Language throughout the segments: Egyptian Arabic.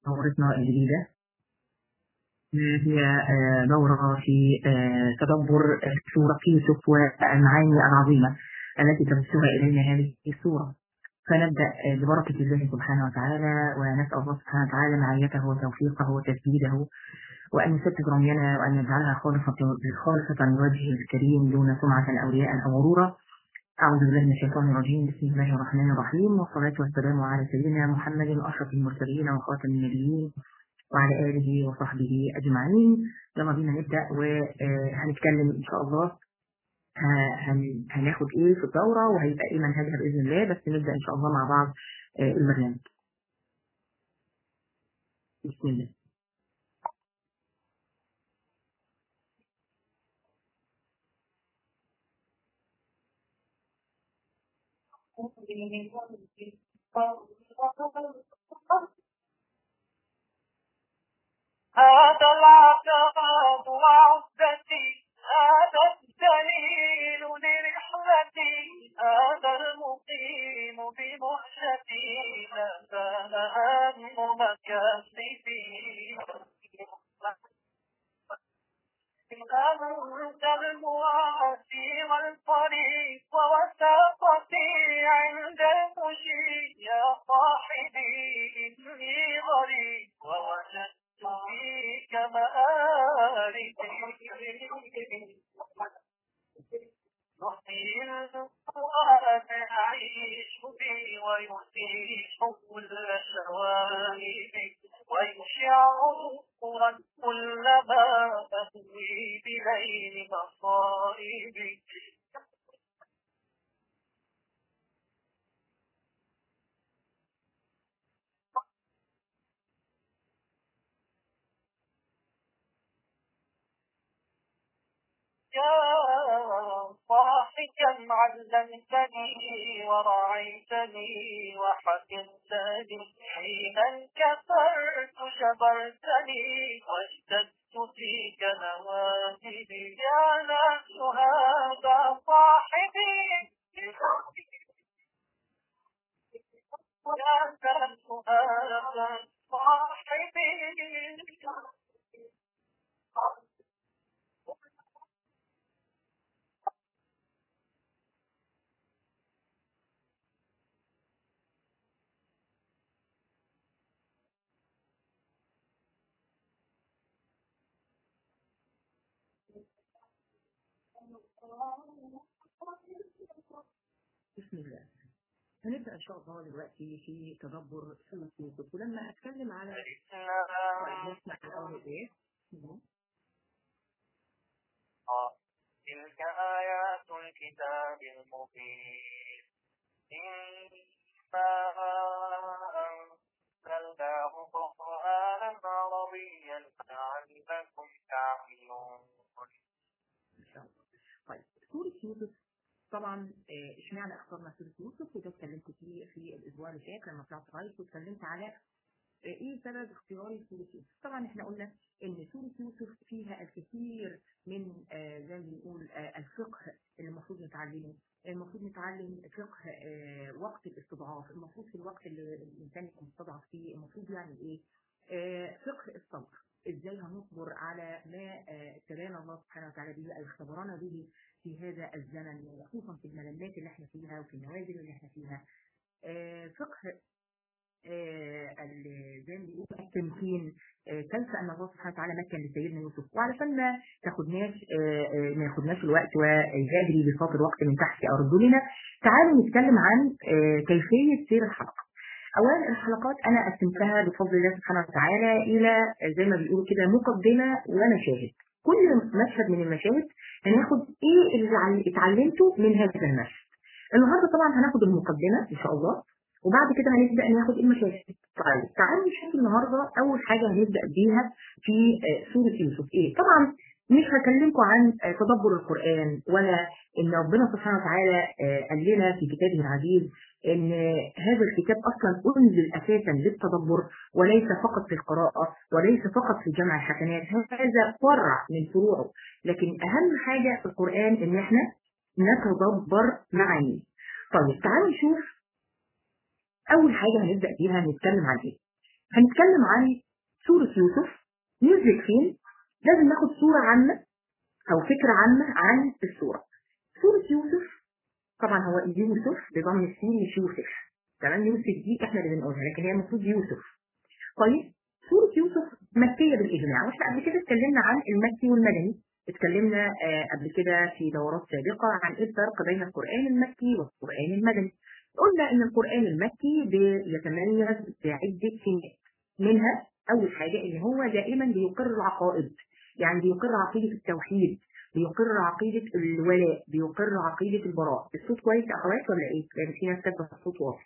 دورتنا الجديدة هي دورة في تدبر سورة يوسف والمعاني العظيمة التي تمسها إلينا هذه السورة فنبدأ ببركة الله سبحانه وتعالى ونسأل الله سبحانه وتعالى معيته وتوفيقه وتسديده وأن يسدد رمينا وأن يجعلها خالصة خالصة لوجهه الكريم دون سمعة أولياء أو غرورا أعوذ بالله من الشيطان الرجيم بسم الله الرحمن الرحيم والصلاة والسلام على سيدنا محمد أشرف المرسلين وخاتم النبيين وعلى آله وصحبه أجمعين يلا بينا نبدأ وهنتكلم إن شاء الله هناخد إيه في الدورة وهيبقى إيه منهجها بإذن الله بس نبدأ إن شاء الله مع بعض البرنامج بسم الله هذا العذاب وعدتي هذا الدليل لرحلتي هذا المقيم بمهجتي لا زال هم مكاسبي أنت المواسي والطريق ووثاقتي عند المشي يا صاحبي إني غريب ووجدت فيك مآربي نحيي الفؤاد أعيش بي ويصيح كل شوائبي ويشع نورا كلما أهوي بليل مصائبي يا صاحيا علمتني ورعيتني وحفظتني حين انكسرت جبرتني واشتدت فيك نوادي يا ناس هذا صاحبي يا ناس هذا صاحبي بسم الله هنبدأ إن شاء الله دلوقتي في تدبر سورة يوسف ولما أتكلم على نسمع الأول إيه؟ تلك آيات الكتاب المبين إنا أنزلناه قرآنا عربيا لعلكم تعقلون إن شاء الله طيب سورة يوسف طبعا اشمعنى اخترنا سورة يوسف وده اتكلمت فيه في الاسبوع اللي فات لما طلعت رايت واتكلمت على ايه سبب اختياري سورة يوسف طبعا احنا قلنا ان سورة يوسف فيها الكثير من آه زي ما بنقول آه الفقه اللي المفروض نتعلمه المفروض نتعلم فقه آه وقت الاستضعاف المفروض في الوقت اللي الانسان يكون مستضعف فيه المفروض يعمل ايه فقه الصبر ازاي هنصبر على ما ابتلانا الله سبحانه وتعالى به او اختبرنا به في هذا الزمن وخصوصا في الملمات اللي احنا فيها وفي النوازل اللي احنا فيها فقه زي ما بيقولوا التمكين كيف ان الله سبحانه وتعالى مكن لسيدنا يوسف وعلشان ما تاخدناش ما ياخدناش الوقت ويجري بفاط الوقت من تحت ارجلنا تعالوا نتكلم عن كيفيه سير الحلقه اولا الحلقات انا قسمتها بفضل الله سبحانه وتعالى الى زي ما بيقولوا كده مقدمه ومشاهد كل مشهد من المشاهد هناخد ايه اللي اتعلمته من هذا المشهد النهارده طبعا هناخد المقدمه ان شاء الله وبعد كده هنبدا ناخد المشاهد طيب تعالوا نشوف النهارده اول حاجه هنبدا بيها في سوره يوسف ايه طبعا مش هكلمكم عن تدبر القرآن ولا إن ربنا سبحانه وتعالى قال لنا في كتابه العزيز إن هذا الكتاب أصلا أنزل أساسا للتدبر وليس فقط للقراءة وليس فقط في جمع الحسنات هذا فرع من فروعه لكن أهم حاجة في القرآن إن إحنا نتدبر معانيه طيب تعالوا نشوف أول حاجة هنبدأ بيها نتكلم عن إيه هنتكلم عن سورة يوسف نزلت فين لازم ناخد صورة عامة أو فكرة عامة عن السورة سورة يوسف طبعا هو يوسف بضم السين مش يوسف تمام يوسف دي احنا اللي بنقولها لكن هي المفروض يوسف طيب سورة يوسف مكية بالإجماع واحنا قبل كده اتكلمنا عن المكي والمدني اتكلمنا آه قبل كده في دورات سابقة عن ايه الفرق بين القرآن المكي والقرآن المدني قلنا ان القرآن المكي بيتميز بعدة سمات منها اول حاجة ان هو دائما بيقر العقائد يعني بيقر عقيدة التوحيد بيقر عقيدة الولاء بيقر عقيدة البراء الصوت كويس يا اخوات ولا ايه؟ لان في ناس كاتبه الصوت واضح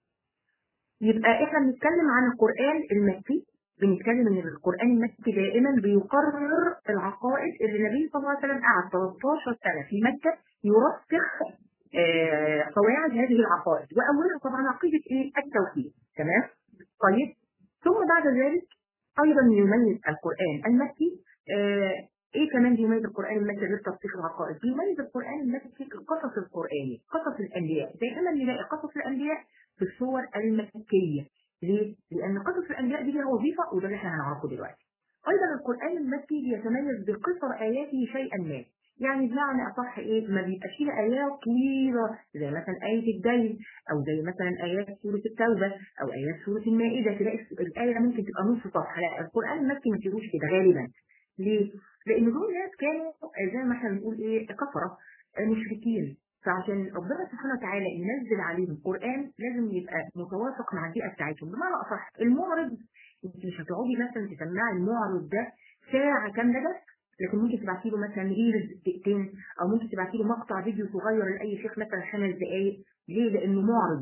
يبقى احنا بنتكلم عن القرآن المكي بنتكلم ان القرآن المكي دائما بيقرر العقائد اللي النبي صلى الله عليه وسلم قعد 13 سنة في مكة يرسخ آه قواعد هذه العقائد واولها طبعا عقيدة ايه؟ التوحيد تمام؟ طيب ثم بعد ذلك ايضا يميز القرآن المكي آه ايه كمان بيميز القرآن المكي غير تفسير العقائد؟ بيميز القرآن المكي القصص القرآني، قصص الانبياء، دائما نلاقي قصص الانبياء في الصور المكية. ليه؟ لأن قصص الأنبياء دي لها وظيفة وده اللي احنا هنعرفه دلوقتي. أيضا القرآن المكي بيتميز بقصر آياته شيئا ما. يعني بمعنى أصح إيه؟ ما بيبقاش فيها آيات طويلة زي مثلا آية الدين أو زي مثلا آيات سورة التوبة أو آيات سورة المائدة تلاقي الآية ممكن تبقى نص صفحة، لا القرآن المكي ما فيهوش كده غالبا. ليه؟ لأن دول ناس كانوا زي ما احنا بنقول إيه كفرة مشركين فعشان ربنا سبحانه وتعالى ينزل عليهم قرآن لازم يبقى متوافق مع البيئة بتاعتهم بمعنى أصح المعرض انت مش هتقعدي مثلا تسمعي المعرض ده ساعة كاملة بس لكن ممكن تبعتي له مثلا ريلز دقيقتين او ممكن تبعتي له مقطع فيديو صغير لاي شيخ مثلا خمس دقائق ليه؟ لانه معرض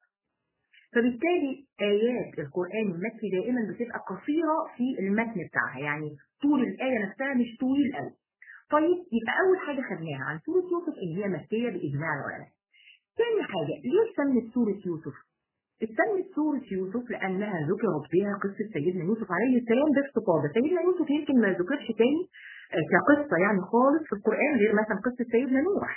فبالتالي آيات القرآن المكي دائما بتبقى قصيرة في المتن بتاعها يعني طول الآية نفسها مش طويل قوي طيب يبقى أول حاجة خدناها عن سورة يوسف إن هي مكية بإجماع العلماء. ثاني حاجة ليه سمت سورة يوسف؟ اتسمت سورة يوسف لأنها ذكرت فيها قصة سيدنا يوسف عليه السلام باستفاضة، سيدنا يوسف يمكن ما ذكرش تاني كقصة يعني خالص في القرآن غير مثلا قصة سيدنا نوح.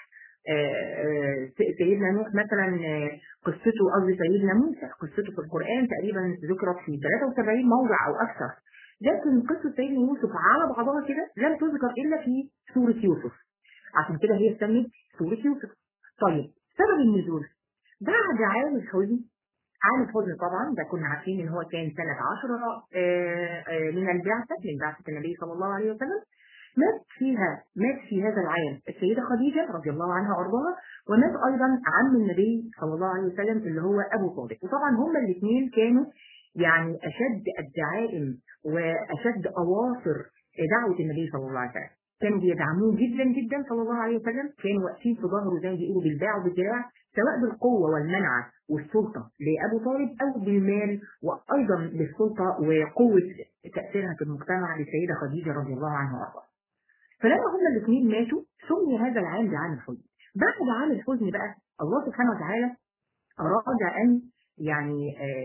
سيدنا نوح مثلا قصته قصدي سيدنا موسى قصته في القرآن تقريبا ذكرت في 73 موضع أو أكثر. لكن قصة سيدنا يوسف على بعضها كده لم تذكر إلا في سورة يوسف عشان كده هي سمت سورة يوسف طيب سبب النزول بعد عام الحزن عام الحزن طبعا ده كنا عارفين ان هو كان سنة عشرة من البعثة من بعثة النبي صلى الله عليه وسلم مات فيها مات في هذا العام السيدة خديجة رضي الله عنها وارضاها ومات ايضا عم النبي صلى الله عليه وسلم اللي هو ابو طالب وطبعا هما الاثنين كانوا يعني اشد الدعائم واشد اواصر دعوه النبي صلى الله عليه وسلم كانوا بيدعموه جدا جدا صلى الله عليه وسلم كانوا واقفين في ظهره زي ما بيقولوا بالباع وبالدراع سواء بالقوه والمنعه والسلطه لابو طالب او بالمال وايضا بالسلطه وقوه تاثيرها في المجتمع للسيده خديجه رضي الله عنها وارضاها. فلما هما الاثنين ماتوا سمي هذا العام بعام الحزن. بعد عام الحزن بقى الله سبحانه وتعالى اراد ان يعني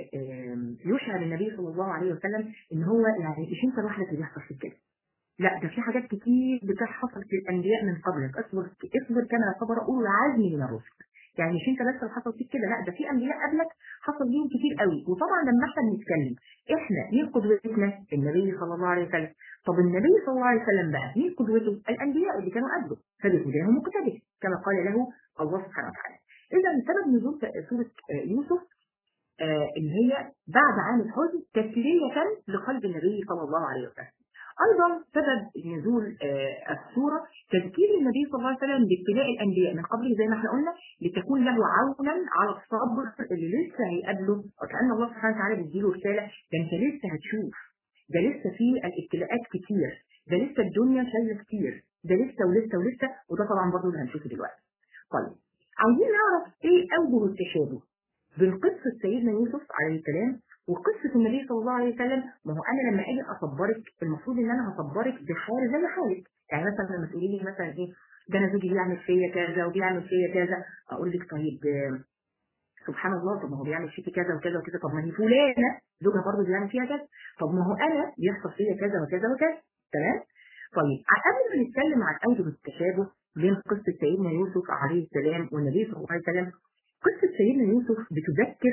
يشعر النبي صلى الله عليه وسلم ان هو يعني مش انت لوحدك اللي بيحصل في كده لا ده في حاجات كتير بتحصل في الانبياء من قبلك اصبر اصبر كما صبر اولو العزم من الرسل يعني مش انت بس اللي حصل فيك كده لا ده في انبياء قبلك حصل ليهم كتير قوي وطبعا لما احنا بنتكلم احنا مين قدوتنا النبي صلى الله عليه وسلم طب النبي صلى الله عليه وسلم بقى مين قدوته الانبياء اللي كانوا قبله فبهداهم مقتدر كما قال له الله سبحانه وتعالى اذا سبب نزول سوره يوسف آه اللي هي بعد عام الحزن تسلية لقلب النبي صلى الله عليه وسلم. أيضا سبب نزول آه السورة تذكير النبي صلى الله عليه وسلم بابتلاء الأنبياء من قبله زي ما احنا قلنا لتكون له عونا على الصبر اللي لسه هيقابله وكأن الله سبحانه وتعالى بيديله رسالة ده أنت لسه هتشوف ده لسه في الابتلاءات كتير ده لسه الدنيا شايلة كتير ده لسه ولسه ولسه وده طبعا برضه اللي هنشوفه دلوقتي. طيب عايزين نعرف ايه أوجه التشابه بين قصة سيدنا يوسف عليه السلام وقصة النبي صلى الله عليه وسلم ما هو أنا لما أجي أصبرك المفروض إن أنا هصبرك بحال زي حالك يعني مثلا لما تقولي لي مثلا إيه ده أنا زوجي بيعمل فيا كذا وبيعمل فيا كذا أقول لك طيب سبحان الله طب ما هو بيعمل فيكي كذا وكذا وكذا طب ما هي فلانة زوجها برضه بيعمل فيها كذا طب ما هو أنا بيحصل فيا كذا وكذا وكذا تمام طيب قبل ما نتكلم عن أوجه التشابه بين قصة سيدنا يوسف عليه السلام والنبي صلى الله عليه وسلم قصة سيدنا يوسف بتذكر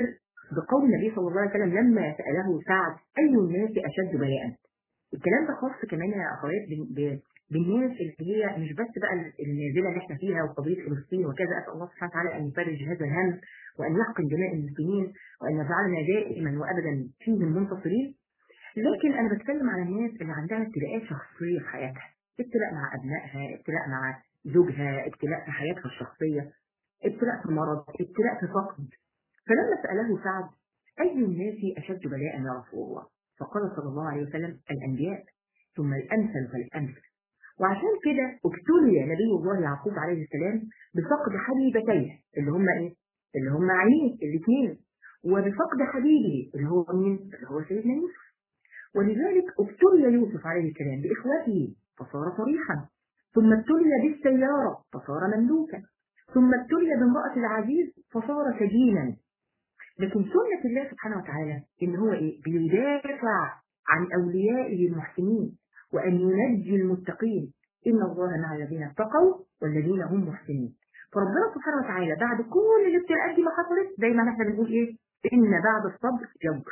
بقول النبي صلى الله عليه وسلم لما سأله سعد أي الناس أشد بلاء الكلام ده خاص كمان يا أخوات ب- ب- بالناس اللي هي مش بس بقى النازلة اللي احنا فيها وقضية فلسطين وكذا أسأل الله سبحانه وتعالى أن يفرج هذا الهم وأن يحقن دماء المسلمين وأن يجعلنا دائما وأبدا فيهم منتصرين لكن أنا بتكلم على الناس اللي عندها ابتلاءات شخصية في حياتها ابتلاء مع أبنائها ابتلاء مع زوجها ابتلاء في حياتها الشخصية ابتلاء في مرض ابتلاء في فقد فلما سأله سعد أي الناس أشد بلاء يا رسول الله فقال صلى الله عليه وسلم الأنبياء ثم الأمثل فالأمثل وعشان كده ابتلي نبي الله يعقوب عليه السلام بفقد حبيبتيه اللي هم ايه؟ اللي هم عينيه الاثنين وبفقد حبيبه اللي هو مين؟ اللي هو سيدنا يوسف ولذلك ابتلي يوسف عليه السلام بإخوته فصار صريحا ثم ابتلي بالسيارة فصار مملوكا ثم ابتلي بامرأة العزيز فصار سجينا لكن سنة الله سبحانه وتعالى إن هو إيه؟ بيدافع عن أوليائه المحسنين وأن ينجي المتقين إن الله مع الذين اتقوا والذين هم محسنين فربنا سبحانه وتعالى بعد كل الابتلاءات دي ما حصلت دايما احنا بنقول ايه ان بعد الصبر جبر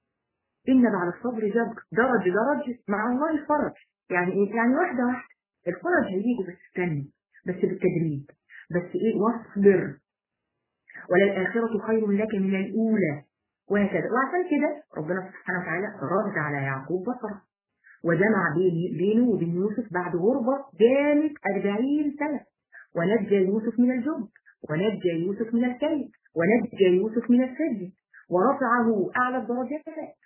ان بعد الصبر جبر درج درج مع الله الفرج يعني ايه يعني واحده واحده الفرج هيجي بس استنى بس بالتدريج بس ايه واصبر وللآخرة خير لك من الأولى وهكذا وعشان كده ربنا سبحانه وتعالى رد على يعقوب بصره وجمع بين- بينه وبين يوسف بعد غربة جامت أربعين سنة ونجى يوسف من الجب ونجى يوسف من الكيد ونجى يوسف من السجن ورفعه أعلى الدرجات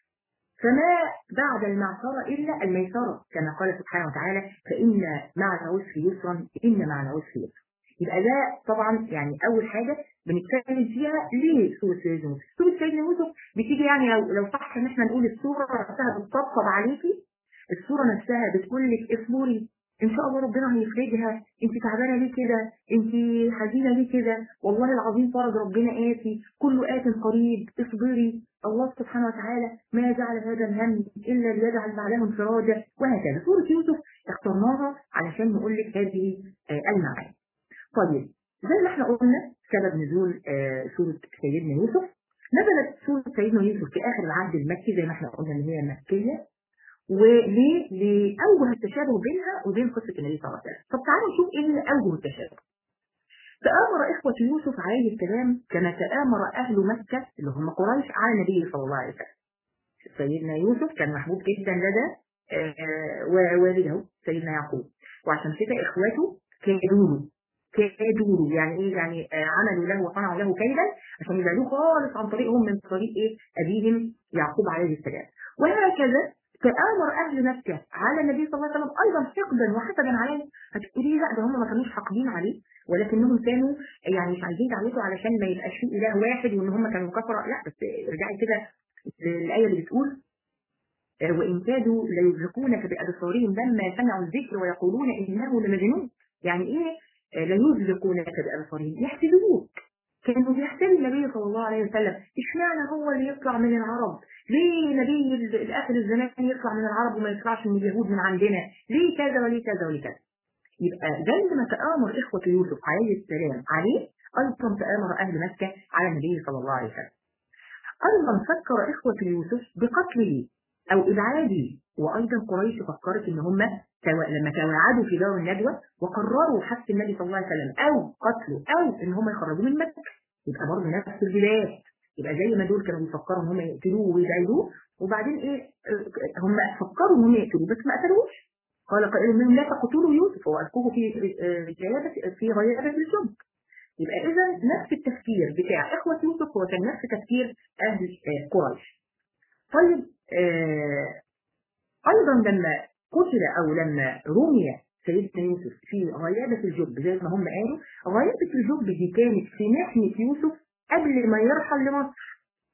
فما بعد المعصرة إلا الميسرة كما قال سبحانه وتعالى فإن مع العسر يسرا إن مع العسر يسرا يبقى ده طبعا يعني أول حاجة بنتكلم فيها ليه سورة سيدنا يوسف سورة سيدنا يوسف بتيجي يعني لو لو صح إن إحنا نقول السورة نفسها بتطبطب عليكي السورة نفسها بتقول لك اصبري ان شاء الله ربنا هيفرجها انت تعبانه ليه كده انت حزينه ليه كده والله العظيم فرج ربنا آتي كل آت قريب اصبري الله سبحانه وتعالى ما جعل هذا الهم الا ليجعل بعده انفراجا وهكذا سوره يوسف اخترناها علشان نقول لك هذه آه، المعاني طيب زي ما احنا قلنا سبب نزول آه، سوره سيدنا يوسف نزلت سوره سيدنا يوسف في اخر العهد المكي زي ما احنا قلنا ان هي مكيه وليه لأوجه التشابه بينها وبين قصة النبي صلى الله عليه وسلم طب تعالوا نشوف ايه اللي أوجه التشابه تآمر إخوة يوسف عليه السلام كما تآمر أهل مكة اللي هم قريش على النبي صلى الله عليه وسلم سيدنا يوسف كان محبوب جدا لدى آه، ووالده سيدنا يعقوب وعشان كده إخواته كادوا له كادوا له يعني ايه يعني آه، عملوا له وصنعوا له كيدا عشان يبعدوه خالص عن طريقهم من طريق ايه ابيهم يعقوب عليه السلام وهكذا تآمر أهل مكة على النبي صلى الله عليه وسلم أيضا حقدا وحسدا عليه هتقولي لا ده هم ما كانوش حاقدين عليه ولكنهم كانوا يعني مش عايزين دعوته علشان ما يبقاش فيه إله واحد وإن هم كانوا كفرة لا بس ارجعي كده للآية اللي بتقول آه، وإن كادوا ليزلقونك بأبصارهم لما سمعوا الذكر ويقولون إنه لمجنون يعني إيه آه، ليزلقونك بأبصارهم يحسدوك كانوا بيحسدوا النبي صلى الله عليه وسلم اشمعنى هو اللي يطلع من العرب ليه نبي ال- الاخر الزمان يطلع من العرب وما يطلعش من اليهود من عندنا ليه كذا وليه كذا وليه كذا يبقى زي ما تآمر إخوة يوسف عليه السلام عليه أيضا تآمر أهل مكة على النبي صلى الله عليه وسلم أيضا فكر إخوة يوسف بقتله أو إبعاده وأيضا قريش فكرت إن هم توا- لما تواعدوا في دار الندوة وقرروا حبس النبي صلى الله عليه وسلم أو قتله أو إن هم يخرجوه من مكة يبقى برضه نفس البلاد يبقى زي ما دول كانوا بيفكروا إن هم يقتلوه ويبعدوه وبعدين إيه آه، هم فكروا إن هم يقتلوه بس ما قتلوش قال قائل منهم لا تقتلوا يوسف وألقوه في آه، غيابة في غيابة الجب يبقى إذا نفس التفكير بتاع إخوة يوسف هو كان نفس تفكير أهل آه، قريش طيب آه، أيضا لما قتل أو لما رمي سيدنا يوسف في غيابة الجب زي ما هم قالوا غيابة الجب دي كانت في ناحية يوسف قبل ما يرحل لمصر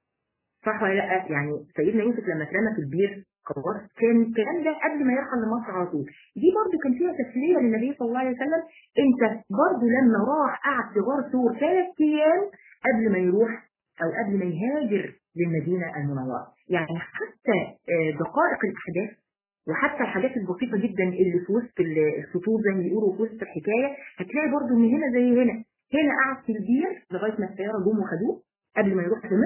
صح ولا لا يعني سيدنا يوسف لما اترمى في البير خلاص كان الكلام ده قبل ما يرحل لمصر على طول دي برضو كان فيها تسليه للنبي صلى الله عليه وسلم انت برضو لما راح قعد في غار ثور ثلاث ايام قبل ما يروح او قبل ما يهاجر للمدينه المنوره يعني حتى آه، دقائق الاحداث وحتى الحاجات البسيطه جدا اللي في وسط ال- السطور زي ما بيقولوا في وسط الحكايه هتلاقي برضو ان هنا زي هنا هنا قعد في البير لغايه ما السياره جم وخدوه قبل ما يروح لمصر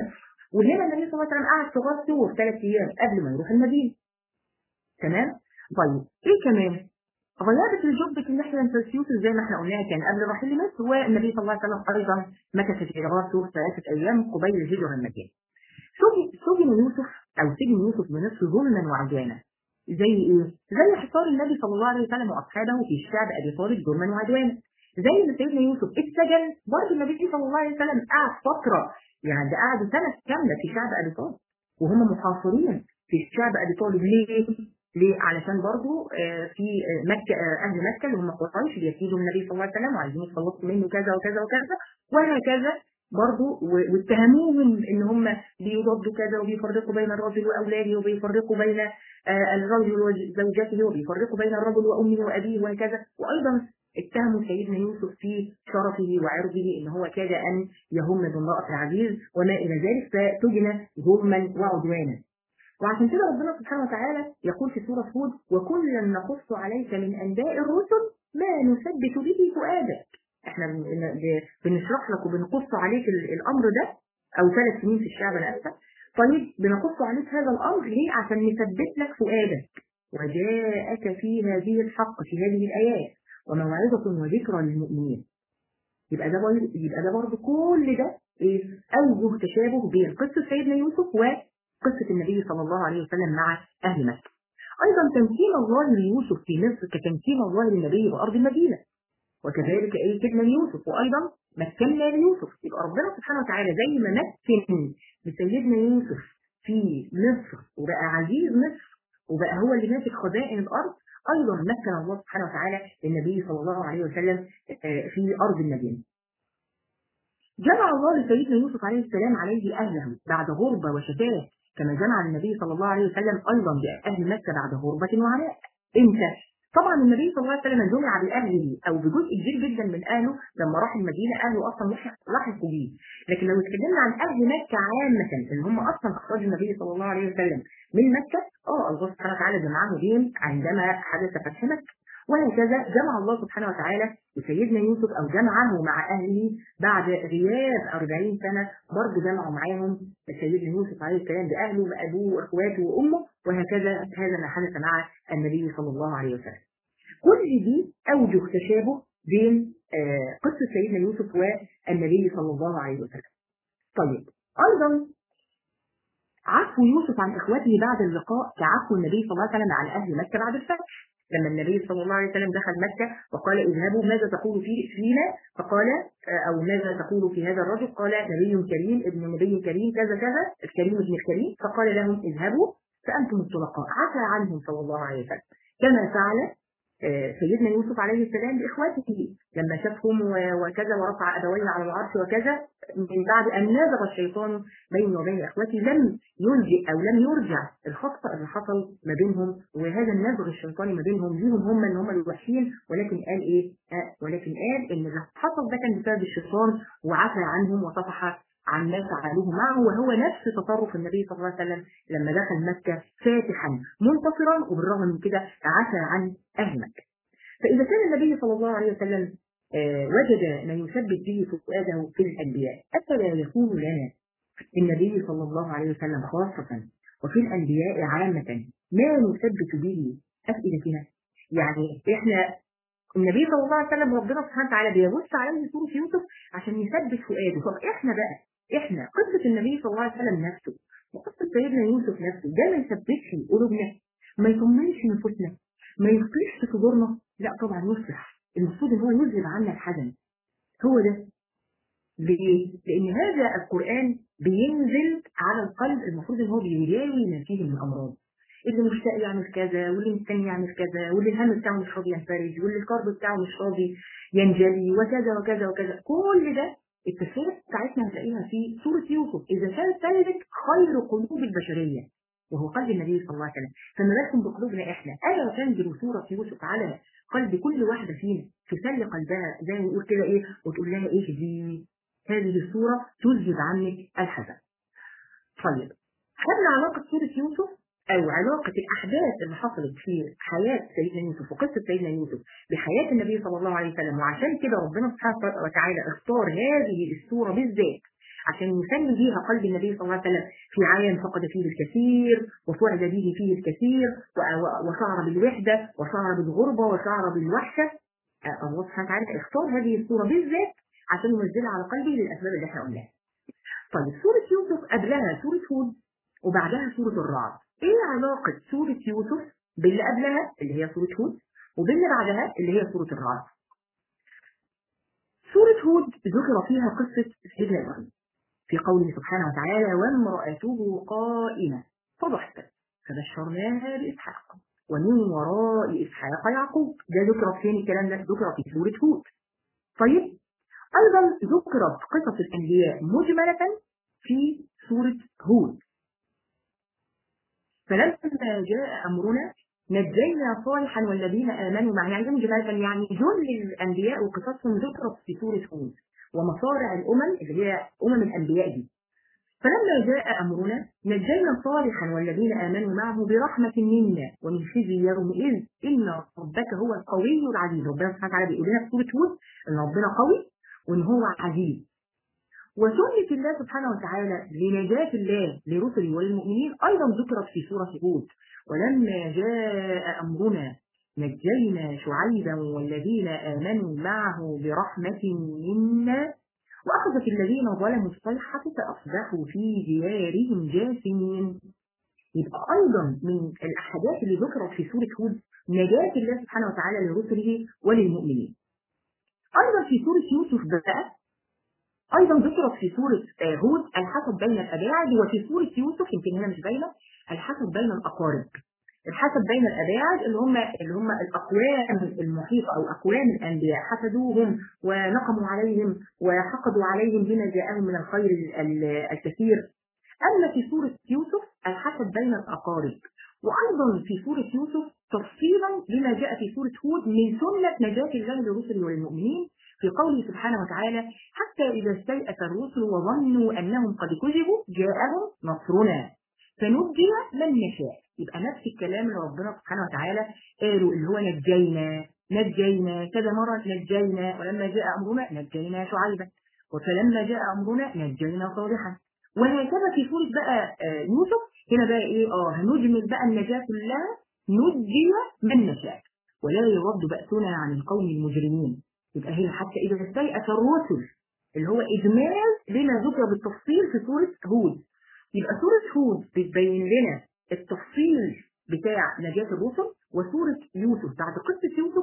وهنا النبي صلى الله عليه وسلم قعد في غار ثور ثلاث ايام قبل ما يروح المدينه تمام طيب ايه كمان غيابة الجبة اللي احنا يوسف زي ما احنا قلناها كان قبل رحيل مصر والنبي صلى الله عليه وسلم ايضا مكث في غار ثور ثلاثة ايام قبيل الهجرة المكان سجن سجن يوسف او سجن يوسف بنفسه ظلما وعدوانا زي ايه؟ زي حصار النبي صلى الله عليه وسلم واصحابه في الشعب ابي طالب ظلما وعدوانا زي ما سيدنا يوسف اتسجن برضه النبي صلى الله عليه وسلم قعد فتره يعني ده قعدوا سنه كامله في شعب ابي طالب وهم محاصرين في شعب ابي طالب ليه؟ ليه؟ علشان برضه آه في آه مكه آه اهل مكه اللي هم قريش بيكيدوا النبي صلى الله عليه وسلم وعايزين يخلصوا منه كذا وكذا وكذا وهكذا برضه واتهموهم ان هم بيضادوا كذا وبيفرقوا بين الرجل واولاده وبيفرقوا بين الرجل وزوجته وبيفرقوا بين الرجل وامه وابيه وهكذا وايضا اتهموا سيدنا يوسف في شرفه وعرضه ان هو كاد ان يهم بامراه العزيز وما الى ذلك فسجن ظلما وعدوانا وعشان كده ربنا سبحانه وتعالى يقول في سوره هود وكلا نقص عليك من انباء الرسل ما نثبت به فؤادك احنا بنشرح لك وبنقص عليك الامر ده او ثلاث سنين في الشعب انا اسفه طيب بنقص عليك هذا الامر ليه عشان نثبت لك فؤادك وجاءك في هذه الحق في هذه الايات وموعظه وذكرى للمؤمنين يبقى ده برضه يبقى ده برضه كل ده ايه اوجه تشابه بين قصه سيدنا يوسف وقصه النبي صلى الله عليه وسلم مع اهل مكه ايضا تمكين الله ليوسف في مصر كتمكين الله للنبي بارض المدينه وكذلك ايه سيدنا يوسف وايضا مكنا ليوسف يبقى ربنا سبحانه وتعالى زي ما مكن لسيدنا يوسف في مصر وبقى عزيز مصر وبقى هو اللي ماسك خزائن الارض ايضا مكن الله سبحانه وتعالى للنبي صلى الله عليه وسلم في ارض المدينه. جمع الله لسيدنا يوسف عليه السلام عليه اهله بعد غربه وشتات كما جمع النبي صلى الله عليه وسلم ايضا باهل مكه بعد غربه وعناء. امتى؟ طبعا النبي صلى الله عليه وسلم جمع باهله او بجزء كبير جدا من اهله لما راح المدينه اهله اصلا لحقوا بيه لكن لو اتكلمنا عن اهل مكه عامه اللي هم اصلا اخراج النبي صلى الله عليه وسلم من مكه اه الله سبحانه وتعالى جمعهم بهم عندما حدث فتح مكه وهكذا جمع الله سبحانه وتعالى وسيدنا يوسف او جمعه مع اهله بعد غياب 40 سنه برضه جمعوا معاهم سيدنا يوسف عليه السلام باهله وابوه واخواته وامه وهكذا هذا ما حدث مع النبي صلى الله عليه وسلم. كل دي اوجه تشابه بين آه قصه سيدنا يوسف والنبي صلى الله عليه وسلم. طيب ايضا عفو يوسف عن اخوته بعد اللقاء كعفو النبي صلى الله عليه وسلم عن اهل مكه بعد الفتح. لما النبي صلى الله عليه وسلم دخل مكة وقال اذهبوا ماذا تقول في فينا فقال أو ماذا تقول في هذا الرجل قال نبي كريم ابن نبي كريم كذا كذا الكريم ابن الكريم فقال لهم اذهبوا فأنتم الطلقاء عفى عنهم صلى الله عليه وسلم كما فعل سيدنا يوسف عليه السلام بإخواته لما شافهم وكذا ورفع أبويه على العرش وكذا من بعد أن نازغ الشيطان بينه وبين إخواته لم يلجئ أو لم يرجع الخطأ اللي حصل ما بينهم وهذا النزغ الشيطاني ما بينهم ليهم هم إن هم الوحشين ولكن قال إيه؟ آه ولكن قال إن اللي حصل ده كان بسبب الشيطان وعفى عنهم وصفح عن ما فعلوه معه وهو نفس تصرف النبي صلى الله عليه وسلم لما دخل مكة فاتحا منتصرا وبالرغم من كده عفى عن أهل مكة فإذا كان النبي صلى الله عليه وسلم آه وجد ما يثبت به فؤاده في الأنبياء أفلا يكون لنا النبي صلى الله عليه وسلم خاصة وفي الأنبياء عامة ما نثبت به أفئدتنا يعني إحنا النبي صلى الله عليه وسلم ربنا سبحانه وتعالى بيبص عليه سورة يوسف عشان يثبت فؤاده طب احنا بقى احنا قصة النبي صلى الله عليه وسلم نفسه وقصة سيدنا يوسف نفسه ده ما يثبتش قلوبنا ما يطمنش نفوسنا ما يصلحش في صدورنا لا طبعا يصلح المفروض ان هو يذهب عنا الحزن هو ده ليه؟ لأن هذا القرآن بينزل على القلب المفروض ان هو بيداوي ما فيه من أمراض اللي مشتاق يعمل كذا واللي مستني يعمل كذا واللي الهم بتاعه مش راضي ينفرج واللي الكرب بتاعه مش راضي ينجلي وكذا وكذا وكذا كل ده التفسيرات بتاعتنا هتلاقيها في سورة يوسف إذا كان سلك خير قلوب البشرية وهو قلب النبي صلى الله عليه وسلم فما بالكم بقلوبنا احنا ألا تنزل سورة يوسف على قلب كل واحدة فينا تسلي قلبها زي ما نقول كده ايه وتقول لها ايه دي هذه السورة تذهب عنك الحزن طيب خدنا علاقة سورة يوسف أو علاقة الأحداث اللي حصلت في حياة سيدنا يوسف وقصة سيدنا يوسف بحياة النبي صلى الله عليه وسلم وعشان كده ربنا سبحانه وتعالى اختار هذه السورة بالذات عشان يسلي بيها قلب النبي صلى الله عليه وسلم في عام فقد فيه الكثير وصعد به فيه الكثير وشعر بالوحدة وشعر بالغربة وشعر بالوحشة الله سبحانه وتعالى اختار هذه الصورة بالذات عشان ينزلها على قلبي للأسباب اللي احنا قلناها. طيب سورة يوسف قبلها سورة هود وبعدها سورة الرعد. ايه علاقة سورة يوسف باللي قبلها اللي هي سورة هود وباللي بعدها اللي هي سورة الرعد؟ سورة هود ذكر فيها قصة سيدنا إبراهيم في قوله سبحانه وتعالى وامرأته قائمة فضحكت فبشرناها بإسحاق ومن وراء إسحاق يعقوب ده ذكر فين الكلام ده ذكر في سورة هود طيب أيضا ذكرت قصص الأنبياء مجملة في سورة هود فلما جاء أمرنا نجينا صالحا والذين آمنوا معه يعني مجملة يعني جل الأنبياء وقصصهم ذكرت في سورة هود ومصارع الأمم اللي هي أمم الأنبياء دي فلما جاء أمرنا نجينا صالحا والذين آمنوا معه برحمة منا ومن خزي يومئذ إن ربك هو القوي العزيز ربنا سبحانه وتعالى بيقول لنا في سورة هود إن ربنا قوي وإن هو عزيز وسنة الله سبحانه وتعالى لنجاة الله لرسله وللمؤمنين أيضا ذكرت في سورة هود ولما جاء أمرنا نجينا شعيبا والذين آمنوا معه برحمة منا وأخذت الذين ظلموا الصيحة فأصبحوا في ديارهم جاثمين يبقى أيضا من الأحداث اللي ذكرت في سورة هود نجاة الله سبحانه وتعالى لرسله وللمؤمنين أيضا في سورة يوسف بقى أيضا ذكرت في سورة هود الحسد بين الأباعد وفي سورة يوسف يمكن هنا مش باينة الحسد بين الأقارب الحسد بين الأباعد اللي هم اللي هم الأقوام المحيطة أو أقوام الأنبياء حسدوهم ونقموا عليهم وحقدوا عليهم بما جاءهم من الخير الكثير أما في سورة يوسف الحسد بين الأقارب وأيضا في سورة يوسف تفصيلا لما جاء في سورة هود من سنة نجاة الله للرسل وللمؤمنين في قوله سبحانه وتعالى حتى إذا استيأس الرسل وظنوا أنهم قد كذبوا جاءهم نصرنا فنجي من نشاء يبقى نفس الكلام اللي ربنا سبحانه وتعالى قالوا اللي هو نجينا نجينا كذا مرة نجينا ولما جاء أمرنا نجينا شعيبا وفلما جاء أمرنا نجينا صالحا وهكذا في سورة بقى يوسف هنا بقى إيه آه هنجمل بقى النجاة كلها نجي من نشاء ولا يرد بأسنا عن القوم المجرمين يبقى هنا حتى إذا استيأس الرسل اللي هو إجمال لما ذكر بالتفصيل في سورة هود يبقى سورة هود بتبين لنا التفصيل بتاع نجاة الرسل وسورة يوسف بعد قصة يوسف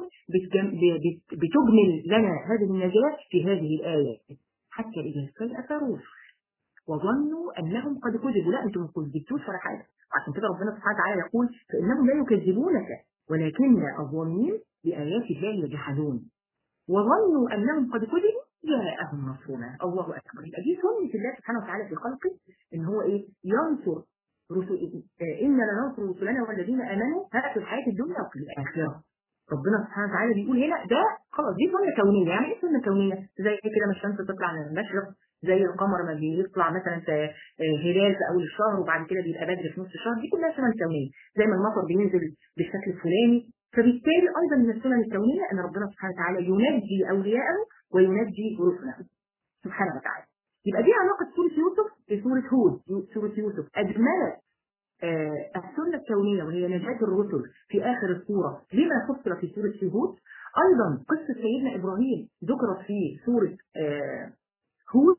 بتجمل لنا هذه النجاة في هذه الآية حتى إذا استيأس الرسل وظنوا أنهم قد كذبوا لا أنتم ما كذبتوش ولا حاجة عشان كده ربنا سبحانه وتعالى يقول فإنهم لا يكذبونك ولكن الظالمين بآيات الله يجحدون وظنوا أنهم قد كذبوا جاءهم نصرنا الله أكبر يبقى دي سنة الله سبحانه وتعالى في خلقه إن هو إيه ينصر رسل إن لننصر رسلنا والذين آمنوا هذا في الحياة الدنيا وفي الآخرة ربنا سبحانه وتعالى بيقول هنا ده خلاص دي سنة كونية يعني ايه سنة كونية زي كده ما الشمس تطلع من المشرق زي القمر ما بيطلع مثلا في هلال في اول الشهر وبعد كده بيبقى بدر في نص الشهر دي كلها سنن كونيه زي ما المطر بينزل بالشكل الفلاني فبالتالي ايضا من السنن الكونيه ان ربنا سبحانه وتعالى ينجي اولياءه وينجي رسله سبحانه وتعالى يبقى دي علاقه سوره يوسف بسوره هود سوره يوسف اجملت آه السنة الكونية وهي نجاة الرسل في آخر السورة لما فصل في سورة هود أيضا قصة سيدنا إبراهيم ذكرت في سورة آه هود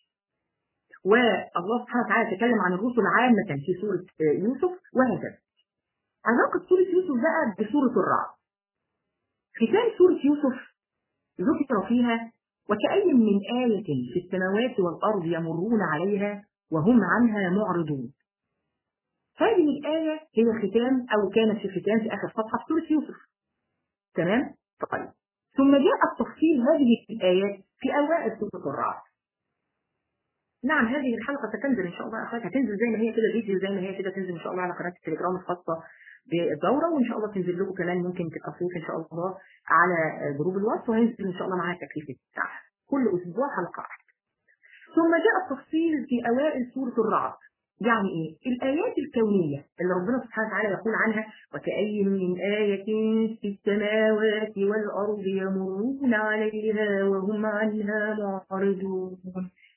والله سبحانه وتعالى تكلم عن الرسل عامة في سورة آه يوسف وهكذا علاقة سورة يوسف بقى بسورة الرعد ختام سورة يوسف ذكر فيها وكأي من آية في السماوات والأرض يمرون عليها وهم عنها معرضون هذه الآية هي ختام أو كانت في ختام في آخر صفحة في سورة يوسف تمام؟ طيب ثم جاء التفصيل هذه الآيات في أوائل سورة الرعد نعم هذه الحلقة ستنزل إن شاء الله أخوات هتنزل زي ما هي كده فيديو زي ما هي كده تنزل إن شاء الله على قناة التليجرام الخاصة بالدورة وإن شاء الله تنزل لكم كمان ممكن تبقى صوت إن شاء الله على جروب الواتس وهينزل إن شاء الله معاها التكليف بتاعها كل أسبوع حلقة واحدة ثم جاء التفصيل في أوائل سورة الرعد يعني ايه الآيات الكونية اللي ربنا سبحانه وتعالى يقول عنها وكأي من آية في السماوات والأرض يمرون عليها وهم عنها معرضون فين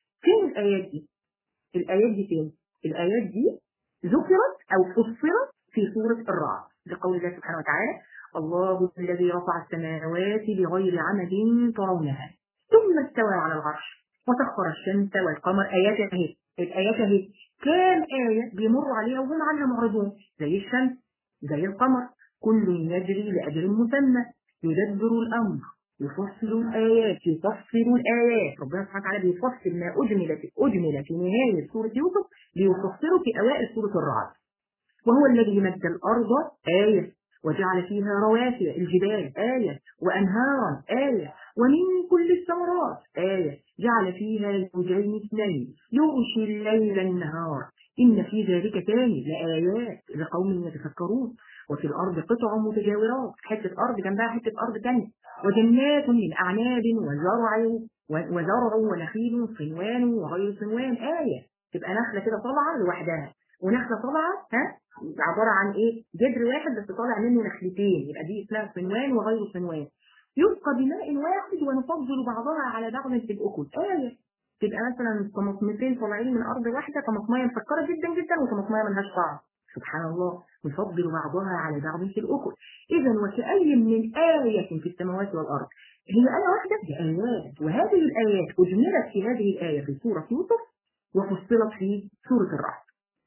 فين الآيات دي؟ الآيات دي فين؟ الآيات دي ذكرت أو فسرت في سورة الرعد لقول الله سبحانه وتعالى الله الذي رفع السماوات بغير عمد ترونها ثم استوى على العرش وسخر الشمس والقمر آيات أهي الآيات أهي كام آية بيمروا عليها وهم عنها معرضون زي الشمس زي القمر كل يجري لأجل مسمى يدبر الأمر يفصل الآيات يفصل الآيات ربنا سبحانه وتعالى بيفصل ما أجمل في أجمل في نهاية سورة يوسف بيفصله في أوائل سورة الرعد وهو الذي مد الأرض آية وجعل فيها رواسي الجبال آية وأنهارا آية ومن كل الثمرات آية جعل فيها زوجين اثنين يغشي الليل النهار إن في ذلك ثاني لآيات لقوم يتفكرون وفي الأرض قطع متجاورات حتة أرض جنبها حتة أرض ثانيه وجنات من أعناب وزرع وزرع ونخيل صنوان وغير صنوان آية تبقى نخلة كده طالعة لوحدها ونخلة طالعة ها عبارة عن إيه جدر واحد بس طالع منه نخلتين يبقى دي اسمها صنوان وغير صنوان يسقى بماء واحد ونفضل بعضها على بعض في الأكل آية تبقى مثلا طماطمتين طالعين من أرض واحدة طماطمية مسكرة جدا جدا وطماطمية ملهاش طعم سبحان الله نفضل بعضها على بعض في الأكل إذا وكأي من آية في السماوات والأرض هي آية واحدة دي آيات وهذه الآيات أجملت في هذه الآية في سورة يوسف وفصلت في سورة الرعد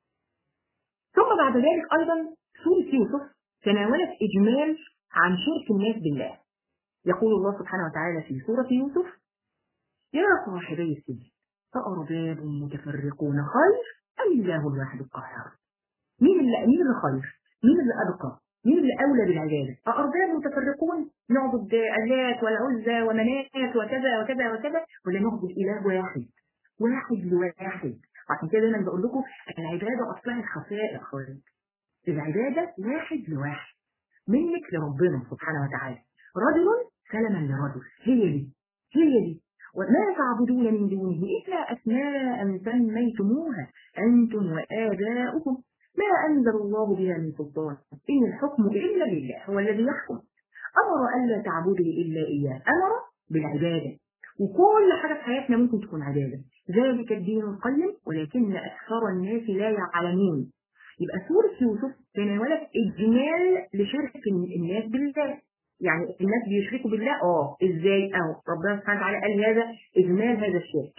ثم بعد ذلك أيضا سورة يوسف تناولت إجمال عن شرك الناس بالله يقول الله سبحانه وتعالى في سورة يوسف يا صاحبي السجن فأرباب متفرقون خير أم الله الواحد القهار مين اللي مين اللي خير مين اللي أبقى مين اللي أولى بالعبادة أأرباب متفرقون نعبد آلات والعزى ومنات وكذا وكذا وكذا ولا نعبد إله واحد واحد لواحد عشان كده انا بقول لكم العبادة أصلها الخفاء خالد العبادة واحد لواحد منك لربنا سبحانه وتعالى رجل سلما لرجل هي دي هي دي وما تعبدون من دونه إلا أسماء سميتموها أنتم وآباؤكم ما أنزل الله بها من سلطان إن الحكم إلا لله هو الذي يحكم أمر ألا تعبدوا إلا إياه أمر بالعبادة وكل حاجة في حياتنا ممكن تكون عبادة ذلك الدين القيم ولكن أكثر الناس لا يعلمون يبقى سورة يوسف تناولت إجمال لشرك الناس بالله يعني الناس بيشركوا بالله اه ازاي اه ربنا سبحانه وتعالى قال هذا إجمال هذا الشرك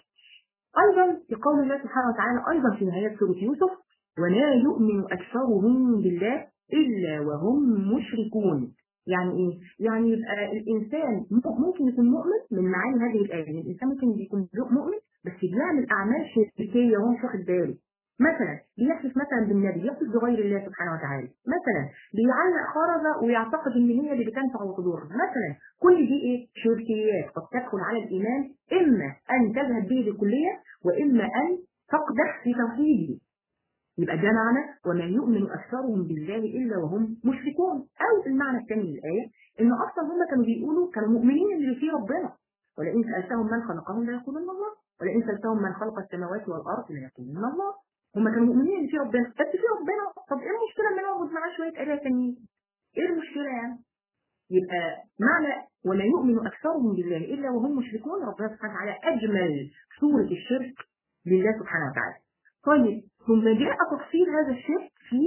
أيضا يقول الله سبحانه وتعالى أيضا في نهاية سورة يوسف وما يؤمن أكثرهم بالله إلا وهم مشركون يعني إيه؟ يعني يبقى الإنسان ممكن يكون مؤمن من معاني هذه الآية الإنسان ممكن يكون مؤمن بس بيعمل أعمال شركية وهو مش واخد باله مثلا بيحلف مثلا بالنبي يحلف بغير الله سبحانه وتعالى مثلا بيعلق خرزة ويعتقد ان هي اللي بتنفع وتضر مثلا كل دي ايه شركيات قد تدخل على الايمان اما ان تذهب به بالكليه واما ان تقدح في توحيده يبقى ده معنى وما يؤمن اكثرهم بالله الا وهم مشركون او المعنى الثاني للايه ان اصلا هم كانوا بيقولوا كانوا مؤمنين اللي في ربنا ولئن سالتهم من خلقهم ليقولن الله ولئن سالتهم من خلق السماوات والارض ليقولن الله هم كانوا مؤمنين ان في ربنا بس في ربنا طب ايه المشكله ان نعبد معاه شويه اله تانيين ايه المشكله يعني يبقى معنى ولا يؤمن اكثرهم بالله الا وهم مشركون ربنا سبحانه وتعالى اجمل سوره الشرك لله سبحانه وتعالى طيب ثم جاء تفصيل هذا الشرك في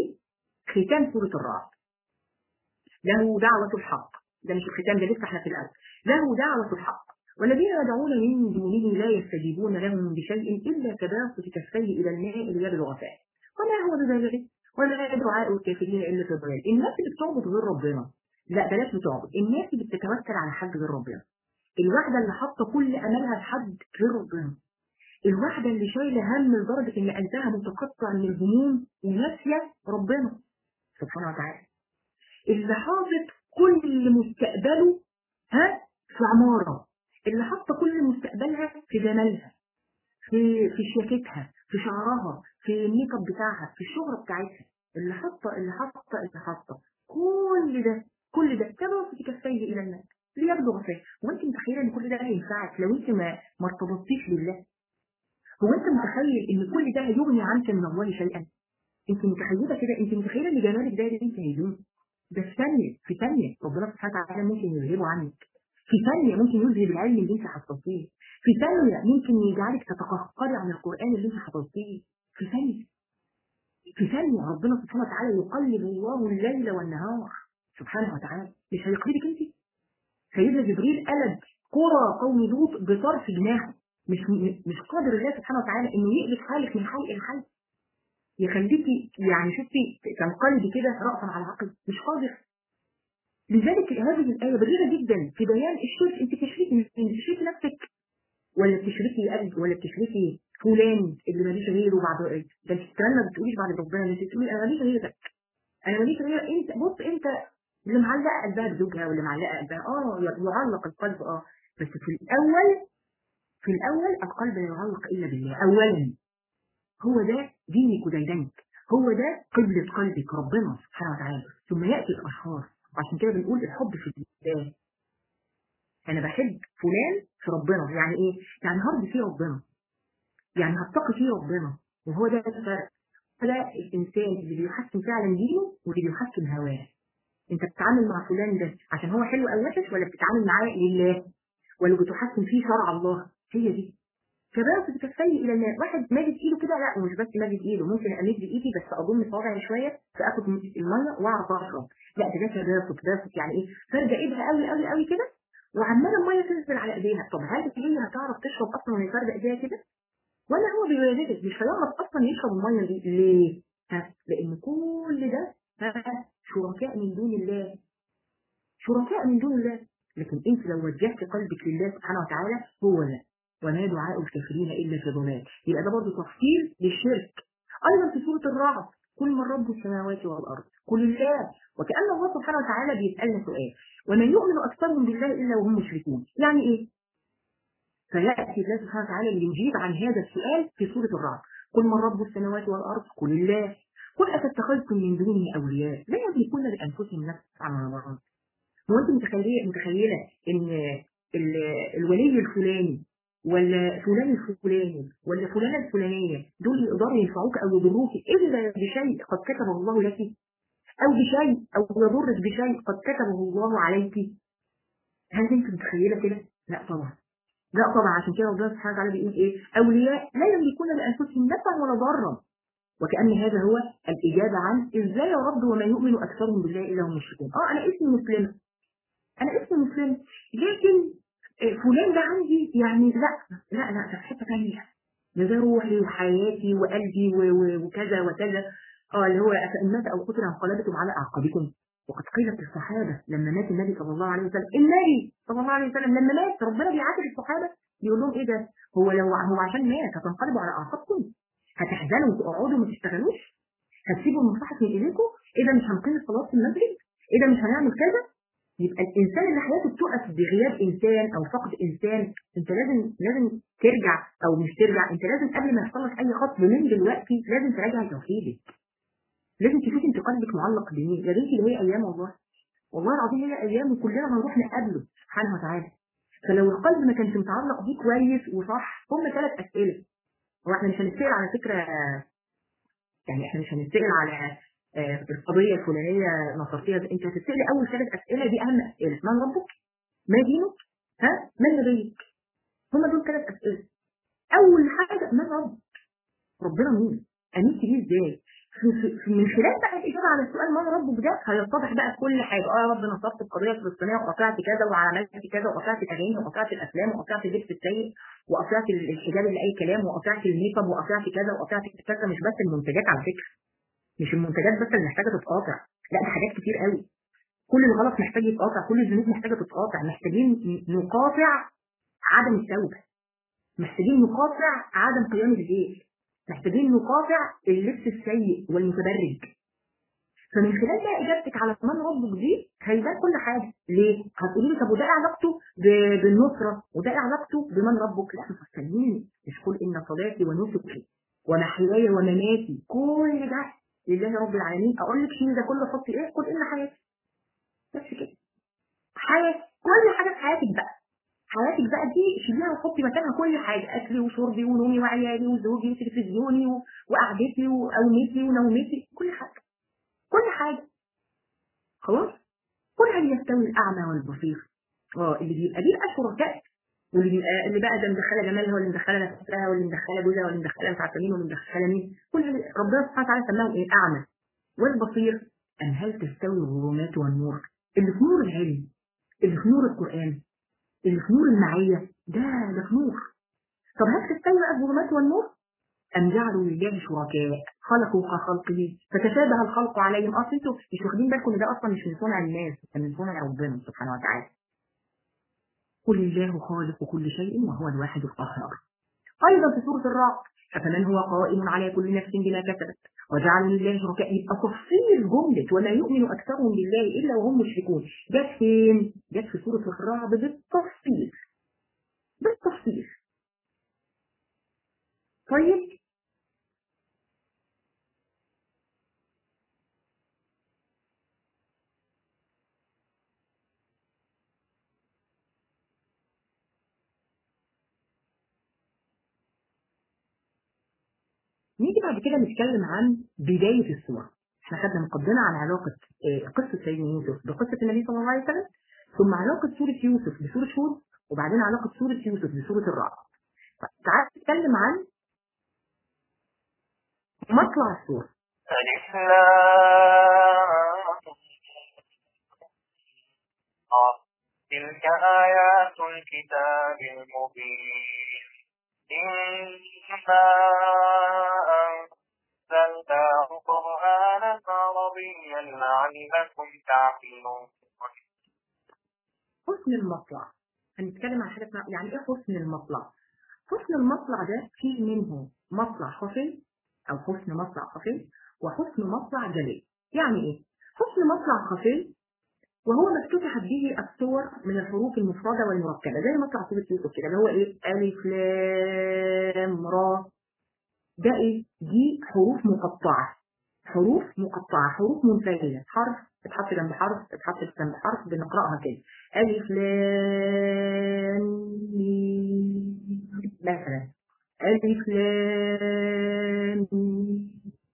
ختام سوره الرعد له دعوه الحق ده مش الختام ده لسه احنا في الاول له دعوه الحق والذين يدعون من دونه لا يستجيبون لهم بشيء إلا كباسط كفيه إلى الماء ليبلغ فاه وما هو ببالغ ولا دعاء الكافرين إلا في ضلال الناس اللي بتعبد غير ربنا لا بلاش بتعبد الناس اللي بتتوكل على حد غير ربنا الواحدة اللي حاطة كل أملها في حد غير ربنا الواحدة اللي شايلة هم لدرجة إن قلبها متقطع من الهموم وناسية ربنا سبحانه وتعالى اللي حاطط كل مستقبله ها في عمارة اللي حاطه كل مستقبلها في جمالها في في شياكتها في شعرها في الميك اب بتاعها في الشهرة بتاعتها اللي حاطه اللي حاطه اللي حاطه كل ده كل ده كما في كفيه الى الناس ليبلغ فيه وانت متخيله ان كل ده هينفعك لو انت ما ما ارتبطتيش بالله هو انت متخيل ان كل ده هيغني عنك من الله شيئا انت متخيله كده انت متخيله ان جمالك ده انت هيدوم ده في ثانيه في ثانيه ربنا سبحانه وتعالى ممكن يذهبه عنك في ثانيه ممكن يذهب العلم اللي انت حفظتيه في ثانيه ممكن يجعلك تتقهقري عن القران اللي انت حفظتيه في ثانيه في ثانيه ربنا سبحانه وتعالى يقلب الله الليل والنهار سبحانه وتعالى مش هيقلبك انت سيدنا جبريل قلب قرى قوم لوط بطرف جناحه مش مش قادر الله سبحانه وتعالى انه يقلب حالك من حي الى حي يخليكي يعني شفتي تنقلبي كده رأسا على عقل مش قادر لذلك هذه الآية بليغة جدا في بيان الشرك انت تشركي مين تشركي نفسك ولا بتشركي قلب ولا بتشركي فلان اللي ماليش غيره بعد ده انت الكلام ما بتقوليش بعد ربنا انت بتقولي انا ماليش غيرك انا ماليش غير انت بص انت اللي معلقه قلبها بزوجها واللي معلقه قلبها اه يعلق القلب اه بس في الاول في الاول القلب لا يعلق الا بالله اولا هو ده دينك وديدنك هو ده قبلة قلبك ربنا سبحانه وتعالى ثم يأتي الأشخاص وعشان كده بنقول الحب في الله أنا بحب فلان في ربنا يعني إيه؟ يعني هرضي فيه ربنا يعني هتقي فيه ربنا وهو ده الفرق ده الإنسان اللي بيحسن فعلا دينه واللي بيحسن هواه أنت بتتعامل مع فلان ده عشان هو حلو أو وحش ولا بتتعامل معاه لله ولا بتحسن فيه شرع الله هي دي كبار بتتسيء الى الناس واحد مادد ايده كده لا ومش بس مادد ايده ممكن امد ايدي بس اضم صوابعي شويه فاخد الميه واعرف اشرب لا ده ده تدافق تدافق يعني ايه فارده ايدها قوي قوي قوي كده وعماله الميه تنزل على ايديها طب هل هي هتعرف تشرب اصلا وهي فارده ايديها كده ولا هو بيولدك مش هيعرف اصلا يشرب الميه دي ليه ها لان كل ده ها شركاء من دون الله شركاء من دون الله لكن انت لو وجهت قلبك لله سبحانه وتعالى هو ده وما دعاء الكافرين إلا في ضلال يبقى ده برضه تفصيل للشرك أيضا في سورة الرعد كل من رب السماوات والأرض كل الله وكأن الله سبحانه وتعالى بيسألنا سؤال ومن يؤمن أكثرهم بالله إلا وهم مشركون يعني إيه؟ فيأتي الله سبحانه وتعالى ليجيب عن هذا السؤال في سورة الرعد كل من رب السماوات والأرض كل الله قل أتتخذتم من دونه أولياء لا يملكون لأنفسهم نفسا عن الله هو أنت متخيلة متخيلة إن الولي الفلاني ولا فلان الفلاني ولا فلانة الفلانية دول يقدروا ينفعوك أو يضروك إلا بشيء قد كتبه الله لك أو بشيء أو يضرك بشيء قد كتبه الله عليك هل أنت متخيلة كده؟ لا طبعا لا طبعا عشان كده ربنا سبحانه وتعالى بيقول إيه؟ أولياء لا يملكون لأنفسهم نفعا ولا ضرا وكأن هذا هو الإجابة عن إزاي يا رب وما يؤمن أكثرهم بالله إلا هم مشركون أه أنا اسمي مسلمة أنا اسمي مسلم لكن فلان ده عندي يعني لا لا لا ده في حته ثانيه ده ده روحي وحياتي وقلبي وكذا وكذا اه اللي هو افإن او قتل انقلبتم على اعقابكم وقد قيل في الصحابه لما مات النبي صلى الله عليه وسلم النبي صلى الله عليه وسلم لما مات ربنا بيعاتب الصحابه بيقول لهم ايه ده هو لو هو عشان مات هتنقلبوا على اعقابكم هتحزنوا وتقعدوا وما تشتغلوش هتسيبوا المصحف من ايديكم ايه ده مش هنقيم الصلاه في المسجد ايه ده مش هنعمل كذا يبقى الانسان اللي حياته بتقف بغياب انسان او فقد انسان انت لازم لازم ترجع او مش ترجع انت لازم قبل ما يحصل لك اي خطوه من دلوقتي لازم تراجع توحيدك لازم تشوف انت قلبك معلق بمين يا بنتي اللي هي ايام والله والله العظيم هي ايام وكلنا هنروح نقابله سبحانه وتعالى فلو القلب ما كانش متعلق بيه كويس وصح هم ثلاث اسئله هو احنا مش هنسال على فكره يعني احنا مش هنسال على القضيه الفلانيه نصرتيها انت هتسالي اول ثلاث اسئله دي اهم اسئله من ربك؟ ما دينك؟ ها؟ من نبيك؟ هم دول ثلاث اسئله اول حاجه من ربك؟ ربنا مين؟ امنت بيه ازاي؟ من خلال بقى الاجابه على السؤال من ربك ده هيتضح بقى كل حاجه اه يا رب نصرت القضيه الفلسطينيه وقطعت كذا وعملت كذا وقطعت الاغاني وقطعت الافلام وقطعت اللبس السيء وقطعت الحجاب اللي اي كلام وقطعت الميك اب وقطعت كذا وقطعت كذا مش بس المنتجات على فكره مش المنتجات بس اللي محتاجه تتقاطع لا ده حاجات كتير قوي كل الغلط محتاج يتقاطع كل الذنوب محتاجه تتقاطع محتاجين نقاطع عدم التوبه محتاجين نقاطع عدم قيام الليل محتاجين نقاطع اللبس السيء والمتبرج فمن خلال بقى اجابتك على من ربك دي هيبان كل حاجه ليه؟ هتقولي لي طب وده ايه علاقته بالنصره وده ايه علاقته بمن ربك؟ لا مفصلين مش قول ان صلاتي ونسكي ومحياي ومماتي كل ده لله رب العالمين اقول لك شيل ده كله حطي ايه قل ان حياتي بس كده حياه كل حاجه في حياتك بقى حياتك بقى دي شيليها وحطي مكانها كل حاجه اكلي وشربي ونومي وعيالي وزوجي وتلفزيوني وقعدتي وقومتي ونومتي كل حاجه كل حاجه خلاص قل هل يستوي الاعمى والبصير اه اللي بيبقى دي بقى شركاء واللي بيبقى اللي بقى ده مدخله جمالها واللي مدخله نفسها واللي مدخله جوزها واللي مدخله مش عارفه مين واللي مدخله مين كل هذه- ربنا سبحانه وتعالى سماهم ايه اعمى والبصير ام هل تستوي الظلمات والنور اللي في نور العلم اللي في نور القران اللي في نور المعيه ده ده في نور طب هل تستوي بقى الظلمات والنور ام جعلوا لله شركاء خلقوا كخلقه فتشابه الخلق عليهم اصل انتوا مش واخدين بالكم ان ده اصلا مش من صنع الناس ده من صنع ربنا سبحانه وتعالى قل الله خالق كل شيء وهو الواحد القهار ايضا في سوره الرعد افمن هو قائم على كل نفس بما كسبت وجعلوا لله شركاء يبقى تفصيل جمله وما يؤمن اكثرهم بالله الا وهم مشركون جت فين؟ جت في سوره الرعد بالتفصيل بالتفصيل طيب نيجي بعد كده نتكلم عن بداية السورة احنا خدنا مقدمة عن علاقة آه، قصة سيدنا يوسف بقصة النبي صلى الله عليه وسلم ثم علاقة سورة يوسف بسورة هود وبعدين علاقة سورة يوسف بسورة الرعد طيب، تعال نتكلم عن مطلع السورة ألف لام آه. تلك آيات الكتاب المبين إنا أنزلناه قرآنا عربيا لعلكم تعقلون حسن المطلع هنتكلم عن حاجة اسمها يعني ايه حسن المطلع حسن المطلع ده فيه منه مطلع خفي او حسن مطلع خفي وحسن مطلع جلي يعني ايه حسن مطلع خفي وهو ما افتتحت به الصور من الحروف المفردة والمركبة زي مطلع سورة يوسف كده اللي هو ايه ألف لام را ده ايه دي حروف مقطعة حروف مقطعة حروف منفردة حرف اتحط جنب حرف اتحط جنب حرف بنقرأها كده ألف لام ميم مثلا ألف لام ميم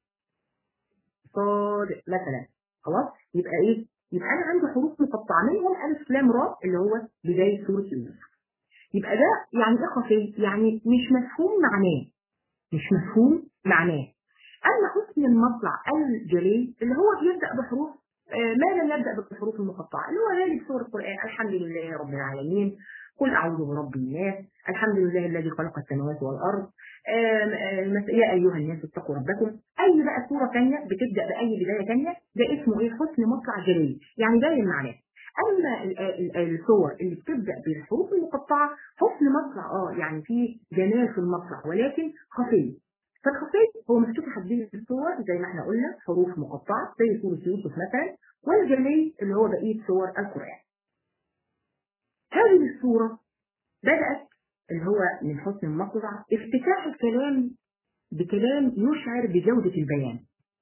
صاد مثلا خلاص يبقى ايه يبقى انا عندي حروف مقطعه منهم الف لام را اللي هو بدايه سوره يوسف يبقى ده يعني ايه خفي يعني مش مفهوم معناه مش مفهوم معناه اما حسن المطلع الجلي اللي هو بيبدا بحروف آه، ما لم يبدا بالحروف المقطعه اللي هو غالب سور القران الحمد لله رب العالمين قل اعوذ برب الناس الحمد لله الذي خلق السماوات والارض آم، آم، يا ايها الناس اتقوا ربكم اي بقى سوره ثانيه بتبدا باي بدايه ثانيه ده اسمه ايه حسن مطلع جلي يعني باين معناه اما ال- ال- الصور اللي بتبدا بالحروف المقطعه حسن مطلع اه يعني في جمال في المطلع ولكن خفي فالخفي هو مفتوح به الصور زي ما احنا قلنا حروف مقطعه زي سوره يوسف مثلا والجلي اللي هو بقيه سور القران هذه السوره بدات اللي هو من حسن المطلع افتتاح الكلام بكلام يشعر بجوده البيان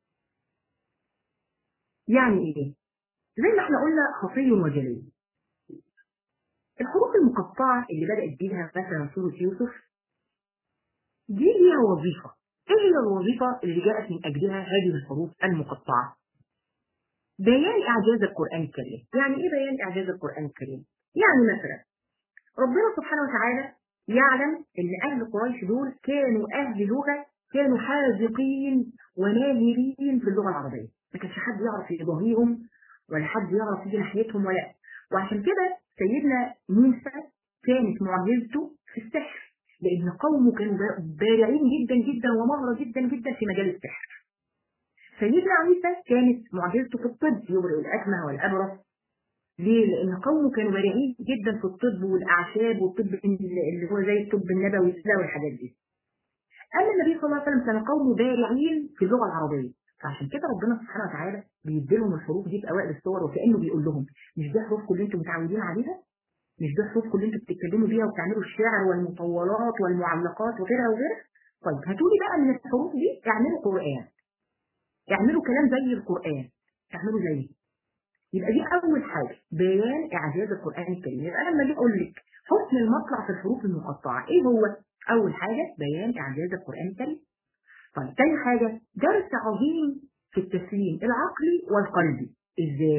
يعني ايه زي ما احنا قلنا خفي وجلي الحروف المقطعة اللي بدأت بيها مثلا سورة يوسف دي ليها وظيفة ايه هي الوظيفة اللي جاءت من أجلها هذه الحروف المقطعة بيان إعجاز القرآن الكريم يعني ايه بيان إعجاز القرآن الكريم يعني مثلا ربنا سبحانه وتعالى يعلم ان أهل قريش دول كانوا أهل لغة كانوا حاذقين وناهرين في اللغة العربية ما كانش حد يعرف يضاهيهم ولا حد يعرف يجي ناحيتهم ولا وعشان كده سيدنا موسى كانت معجزته في السحر لأن قومه كانوا بارعين جدا جدا ومهرة جدا جدا في مجال السحر سيدنا عيسى كانت معجزته في الطب يبرئ الأكمه والأبرص ليه؟ لأن قومه كانوا بارعين جدا في الطب والأعشاب والطب اللي هو زي الطب النبوي كده والحاجات دي. أما النبي صلى الله عليه وسلم كان قومه بارعين في اللغة العربية فعشان كده ربنا سبحانه وتعالى بيديلهم الحروف دي في أوائل السور وكأنه بيقول لهم مش ده حروفكم اللي انتم متعودين عليها؟ مش ده حروفكم اللي انتم بتتكلموا بيها وبتعملوا الشعر والمطولات والمعلقات وكده وغيره؟ طيب هاتوا لي بقى من الحروف دي اعملوا قرآن. اعملوا كلام زي القرآن. اعملوا زيه. يبقى دي أول حاجة بيان إعجاز القرآن الكريم يبقى لما أجي أقول لك حسن المطلع في الحروف المقطعة إيه هو؟ أول حاجة بيان إعجاز القرآن الكريم طيب تاني حاجة درس عظيم في التسليم العقلي والقلبي إزاي؟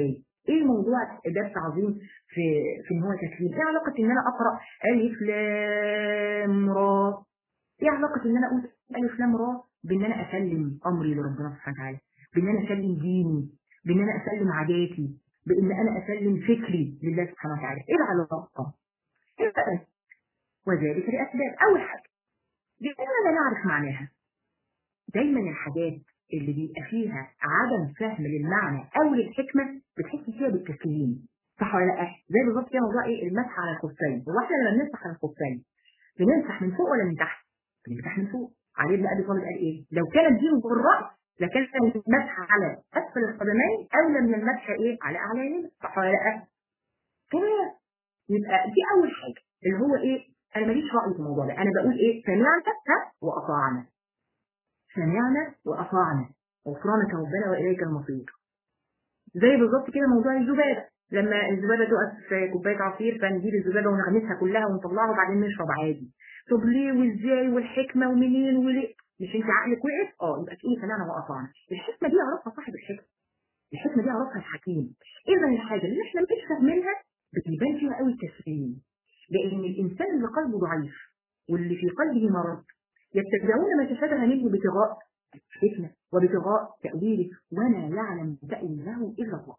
ايه موضوع ده التعظيم في في ان هو تكريم ايه علاقه ان انا اقرا الف لام را ايه علاقه ان انا اقول الف لام را بان انا اسلم امري لربنا سبحانه وتعالى بان انا اسلم ديني بان انا اسلم عاداتي بان انا اسلم فكري لله سبحانه وتعالى ايه العلاقه إيه بقى؟ وذلك لاسباب اول حاجه لاننا لا نعرف معناها دايما الحاجات اللي بيبقى فيها عدم فهم للمعنى او للحكمه بتحس فيها بالتسليم صح ولا لا؟ زي بالظبط كده موضوع ايه المسح على الخفين هو احنا لما بنمسح على الخفين بنمسح من فوق ولا من تحت؟ بنمسح من فوق علي بن ابي طالب قال ايه؟ لو كانت دي بالراس لكان المسح على اسفل القدمين اولى من المسح ايه؟ على اعلى صح ولا لا؟ كده يبقى دي اول حاجه اللي هو ايه؟ انا ماليش راي في الموضوع ده انا بقول ايه؟ سمعنا واطعنا سمعنا وأطعنا غفرانك ربنا وإليك المصير زي بالظبط كده موضوع الذبابة لما الذبابة تقف في كوباية عصير فنجيب الذبابة ونغمسها كلها ونطلعها وبعدين نشرب عادي طب ليه وازاي والحكمة ومنين وليه مش انت عقلك وقف اه يبقى تقولي سمعنا وأطعنا الحكمة دي عرفها صاحب الحكمة الحكمة دي عرفها الحكيم اذا الحاجة اللي احنا مش فاهمينها بيبان فيها قوي التسليم لان الانسان اللي قلبه ضعيف واللي في قلبه مرض يتبعون ما تشابه منه ابتغاء الفتنة وابتغاء تأويله وما يعلم تأويله إلا الله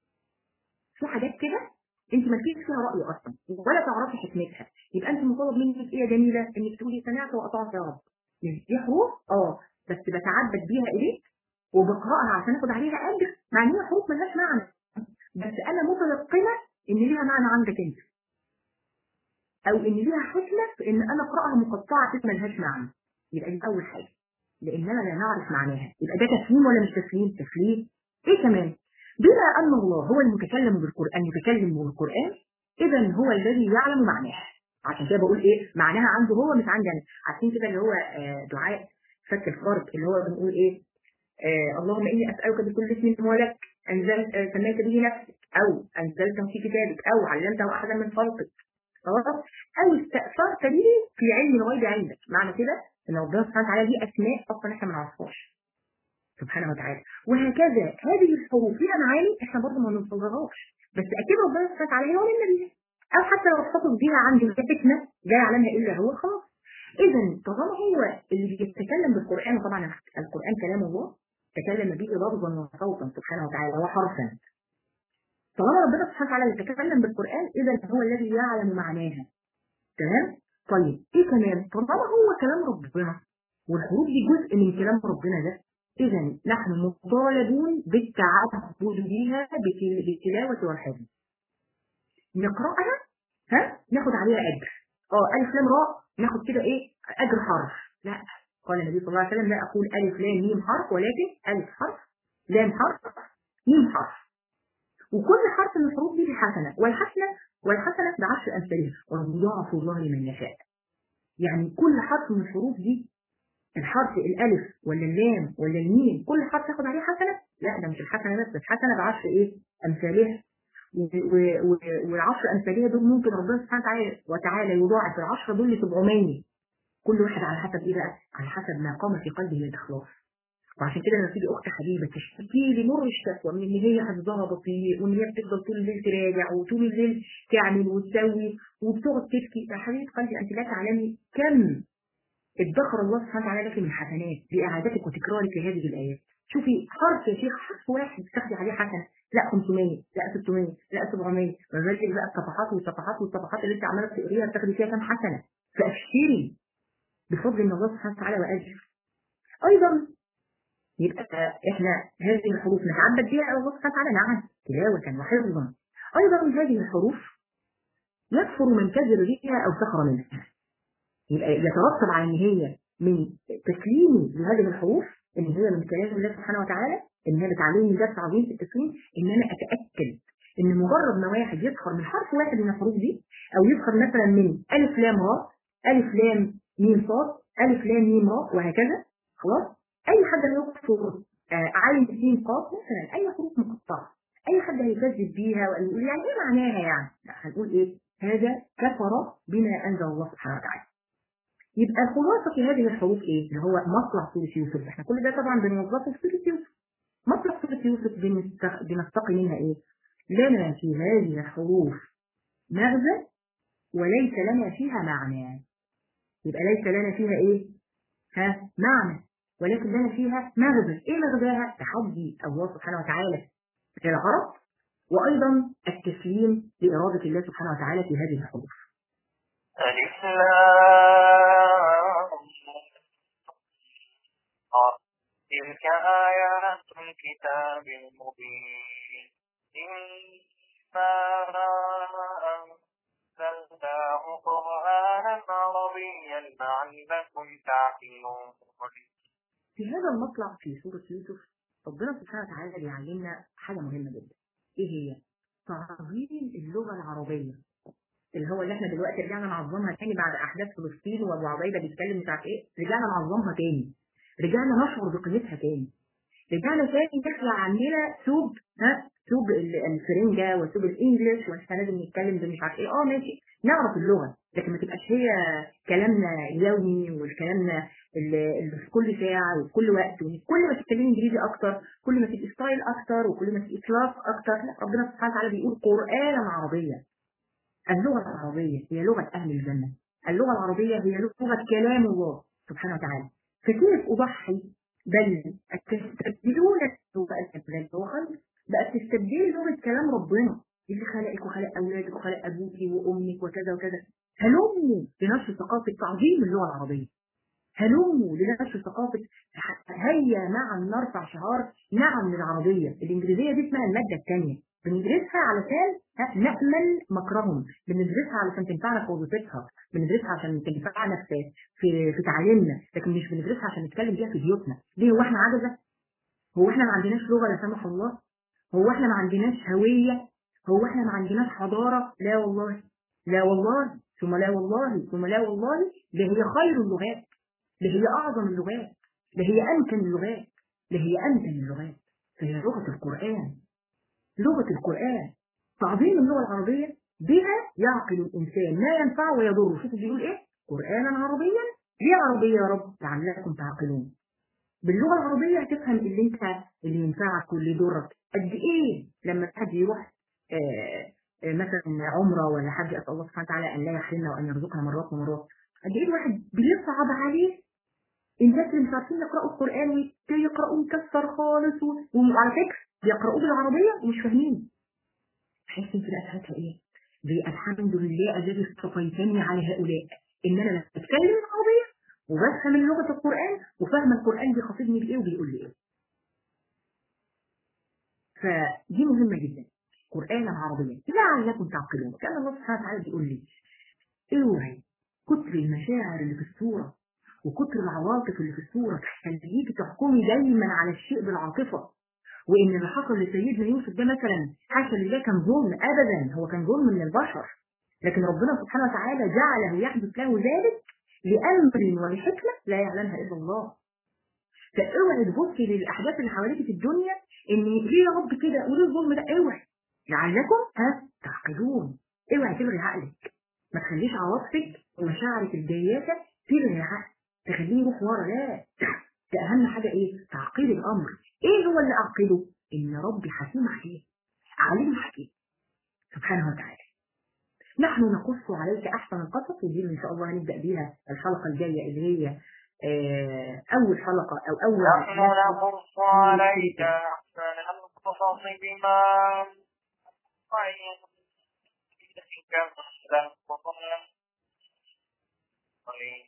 في حاجات كده انت ما فيش فيها رأي اصلا ولا تعرفي حكمتها يبقى انت مطالب منك ايه يا جميلة انك تقولي سمعت وأطعت يا رب مش دي حروف اه بس بتعبد بيها اليك وبقرأها عشان اخد عليها اجر مع ان هي حروف ملهاش معنى بس انا متيقنة ان ليها معنى عندك انت او ان ليها حكمة في ان انا اقرأها مقطعة كده ملهاش معنى يبقى دي اول حاجة لاننا لا نعرف معناها يبقى ده تسليم ولا مش تسليم تسليم ايه كمان بما ان الله هو المتكلم بالقران متكلم بالقران اذا هو الذي يعلم معناها عشان كده بقول ايه معناها عنده هو مش عندي انا عارفين كده اللي هو آه دعاء فك الفرق اللي هو بنقول ايه آه اللهم اني اسالك بكل اسم هو لك انزلت آه سميت به نفسك او انزلته في كتابك او علمته احدا من خلقك خلاص او استاثرت به في علم الغيب عندك معنى كده ان ربنا سبحانه وتعالى دي اسماء اصلا احنا ما نعرفهاش سبحانه وتعالى وهكذا هذه الحروف ليها معاني احنا برضه ما نوصلهاش بس اكيد ربنا سبحانه وتعالى يعلمنا بيها او حتى لو احتفظ بيها عند الحكمه لا يعلمها الا هو خلاص اذا طالما هو اللي بيتكلم بالقران وطبعا القران كلام الله تكلم به لفظا وصوتا سبحانه وتعالى وحرفا طالما ربنا سبحانه وتعالى يتكلم بالقران اذا هو الذي يعلم معناها تمام طيب ايه كمان طالما هو كلام ربنا والحروف دي جزء من كلام ربنا ده اذا نحن مطالبون بالتعبد بها بالتلاوه والحفظ نقراها ها ناخد عليها اجر اه الف لام راء ناخد كده ايه اجر حرف لا قال النبي صلى الله عليه وسلم لا اقول الف لام ميم حرف ولكن الف حرف لام حرف ميم حرف وكل حرف من الحروف دي بحسنه والحسنه والحسنه بعشر امثالها ويضاعف الله لمن يشاء يعني كل حرف من الحروف دي الحرف الالف ولا اللام ولا الميم كل حرف ياخد عليه حسنه لا ده مش الحسنه بس الحسنه بعشر ايه امثالها والعشر امثالها دول ممكن ربنا سبحانه وتعالى يضاعف العشرة دول ل 700 كل واحد على حسب ايه بقى؟ على حسب ما قام في قلبه من الاخلاص وعشان كده لما تيجي اخت حبيبه تشتكي لي مر الشكوى من ان هي حفظها بطيء وان هي بتفضل طول الليل تراجع وطول الليل تعمل وتسوي وبتقعد تبكي يا حبيبه قلبي انت لا تعلمي كم ادخر الله سبحانه وتعالى لك من حسنات باعادتك وتكرارك لهذه الايات شوفي حرف يا شيخ حرف واحد تاخدي عليه حسنه لا 500 لا 600 لا 700 ما بالك بقى الصفحات والصفحات والصفحات اللي انت عماله تقريها بتاخدي فيها كام حسنه فابشري بفضل من الله سبحانه وتعالى واجر ايضا يبقى احنا هذه الحروف نتعبد بها على الله سبحانه وتعالى نعم تلاوة وحفظا ايضا هذه الحروف يكفر من كذب بها او سخر منها يبقى يترتب على ان هي من تسليمي لهذه الحروف ان هي من كلام الله سبحانه وتعالى ان هي بتعلمني درس عظيم في التسليم ان انا اتاكد ان مجرد ما واحد يسخر من حرف واحد من الحروف دي او يسخر مثلا من الف لام راء الف لام ميم صاد الف لام ميم راء وهكذا خلاص اي حد هيكفر آه عين سين قاف مثلا اي حروف مقطعه اي حد هيكذب بيها ويقول يعني ايه معناها يعني لا هنقول ايه هذا كفر بما انزل الله سبحانه وتعالى يبقى الخلاصه في هذه الحروف ايه اللي هو مطلع سوره يوسف احنا كل ده طبعا بنوظفه في سوره يوسف مطلع سوره يوسف بنستقي منها ايه لنا في هذه الحروف مغزى وليس لنا فيها معنى يبقى ليس لنا فيها ايه ها معنى ولكن لنا فيها مغزى ايه مغزاها تحدي الله سبحانه وتعالى للعرب وايضا التسليم لإرادة الله سبحانه وتعالى في هذه الحروف ألف لام را. تلك آيات الكتاب المبين إنا أنزلناه قرآنا عربيا لعلكم تعقلون في هذا المطلع في سورة يوسف ربنا سبحانه وتعالى بيعلمنا حاجة مهمة جدا ايه هي؟ تعظيم اللغة العربية اللي هو اللي احنا دلوقتي رجعنا نعظمها تاني بعد احداث فلسطين وابو عبيده بيتكلم مش عارف ايه رجعنا نعظمها تاني رجعنا نشعر بقيمتها تاني رجعنا تاني تخلع عننا ثوب ها ثوب ال- الفرنجة وثوب الانجليش واحنا لازم نتكلم بمش عارف ايه اه ماشي نعرف اللغة لكن ما تبقاش هي كلامنا اليومي والكلامنا اللي اللي في كل ساعة وفي كل وقت كل ما تتكلمي انجليزي اكتر كل ما تبقي ستايل اكتر وكل ما تبقي كلاس اكتر لا ربنا سبحانه وتعالى بيقول قرآنا عربيا اللغة العربية هي لغة أهل الجنة اللغة العربية هي لغة كلام الله سبحانه وتعالى فكيف أضحي بل تستبدلون اللغة الأبلاد هو خير بقى تستبدلي لغة كلام ربنا اللي خلقك وخلق أولادك وخلق أبوك وأمك وكذا وكذا هلموا لنشر ثقافة تعظيم اللغة العربية هلموا لنشر ثقافة هيا معا نرفع شعار نعم للعربية الإنجليزية دي اسمها المادة الثانية بندرسها علشان ها، نأمن مكرهم بندرسها علشان تنفعنا في وظيفتها بندرسها عشان تنفعنا في في في تعليمنا لكن مش بندرسها عشان نتكلم بيها في بيوتنا ليه هو احنا عجزة هو احنا ما عندناش لغة لا سمح الله هو احنا ما عندناش هوية هو احنا ما عندناش حضارة لا والله لا والله ثم لا والله ثم لا والله ده هي خير اللغات ده هي أعظم اللغات ده هي أمكن اللغات ده هي أمكن اللغات فهي لغة القرآن لغة القرآن تعظيم اللغة العربية بها يعقل الإنسان ما ينفع ويضر شوفوا بيقول إيه قرآنا عربيا ليه عربية يا رب لعلكم تعقلون باللغة العربية هتفهم اللي انت اللي ينفعك واللي يضرك قد ايه لما حد يروح آه، آه، مثلا عمرة ولا حاجة أسأل الله سبحانه وتعالى أن لا يحرمنا وأن يرزقنا مرات ومرات قد ايه الواحد بيصعب عليه الناس اللي مش عارفين يقرأوا القرآن ويقرأوا مكسر خالص و- وعلى فكرة بيقرأوه بالعربية ومش فاهمين تحس انت بقى ساعتها ايه؟ دي الحمد لله الذي اصطفيتني على هؤلاء ان انا بتكلم العربية وبفهم لغة القرآن وفاهمة القرآن بيخاطبني بإيه وبيقول لي إيه. فدي مهمة جدا. قرآنا عربيا لعلكم تعقلون. كان الله سبحانه وتعالى بيقول لي اوعي كتر المشاعر اللي في الصورة وكتر العواطف اللي في الصورة تخليكي تحكمي دايما على الشيء بالعاطفة وإن اللي حصل لسيدنا يوسف ده مثلا حاشا لله كان ظلم أبدا هو كان ظلم من البشر لكن ربنا سبحانه وتعالى جعله يحدث له ذلك لأمر ولحكمة لا يعلمها إلا الله فاوعي تبصي للأحداث اللي حواليك في الدنيا إن ليه يا رب كده وليه الظلم ده اوعي لعلكم ها تعقلون اوعي تلغي عقلك ما تخليش عواطفك ومشاعرك الجياشة تلغي عقلك تخليه يروح ورا لا ده أهم حاجة إيه؟ تعقيد الأمر إيه هو اللي أعقده؟ إن ربي حكيم حكيم عليم حكيم سبحانه وتعالى نحن نقص عليك أحسن القصص ودي إن شاء الله هنبدأ بيها الحلقة الجاية اللي هي آه، أول حلقة أو أول نحن نقص عليك أحسن القصص بما وحينا إليك مثل القرآن وإن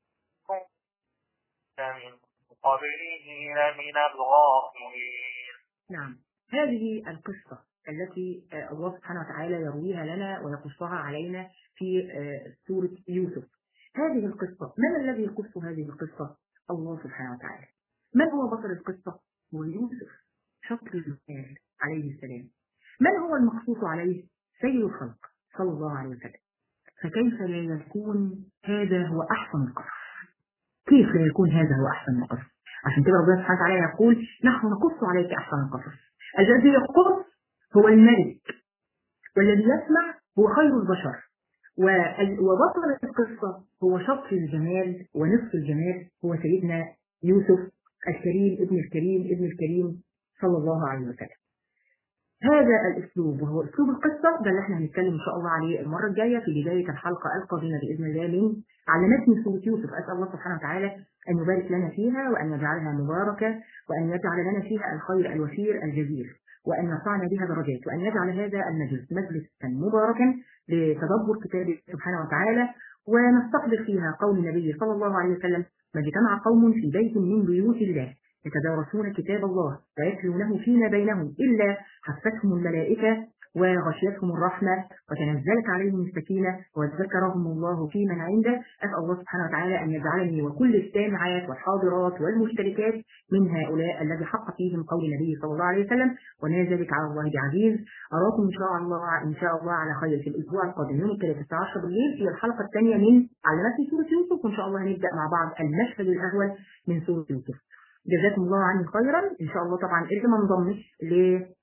كنت من قبله لمن الغافلين نعم هذه القصة التي آه، الله سبحانه وتعالى يرويها لنا ويقصها علينا في آه، سورة يوسف هذه القصة من الذي يقص هذه القصة الله سبحانه وتعالى من هو بطل القصة هو يوسف شطر الرسال عليه السلام من هو المقصوص عليه سيد الخلق صلى الله عليه وسلم فكيف لا يكون هذا هو أحسن القصص كيف لا يكون هذا هو أحسن القصص عشان كده ربنا سبحانه وتعالى يقول نحن نقص عليك أحسن القصص الذي يقص هو الملك والذي يسمع هو خير البشر وال- وبطل القصة هو شطر الجمال ونصف الجمال هو سيدنا يوسف الكريم ابن الكريم ابن الكريم صلى الله عليه وسلم هذا الاسلوب وهو اسلوب القصه ده اللي احنا هنتكلم ان شاء الله عليه المره الجايه في بدايه الحلقه القادمه باذن الله من علمتني سوره يوسف اسال الله سبحانه وتعالى ان يبارك لنا فيها وان يجعلها مباركه وان يجعل لنا فيها الخير الوفير الجزيل وان يرفعنا بها درجات وان يجعل هذا المجلس مجلسا مباركا لتدبر كتابه سبحانه وتعالى ونستقبل فيها قول النبي صلى الله عليه وسلم ما اجتمع قوم في بيت من بيوت الله يتدارسون كتاب الله ويتلونه فيما بينهم إلا حفتهم الملائكة وغشيتهم الرحمة وتنزلت عليهم السكينة وذكرهم الله في من عنده أسأل الله سبحانه وتعالى أن يجعلني وكل السامعات والحاضرات والمشتركات من هؤلاء الذي حق فيهم قول النبي صلى الله عليه وسلم وما ذلك على الله بعزيز أراكم إن شاء الله إن شاء الله على خير في الأسبوع القادم يوم الثلاثاء عشر بالليل في الحلقة الثانية من علمتني سورة يوسف وإن شاء الله هنبدأ مع بعض المشهد الأول من سورة يوسف جزاكم الله عني خيرا ان شاء الله طبعا اللي ما انضمش ل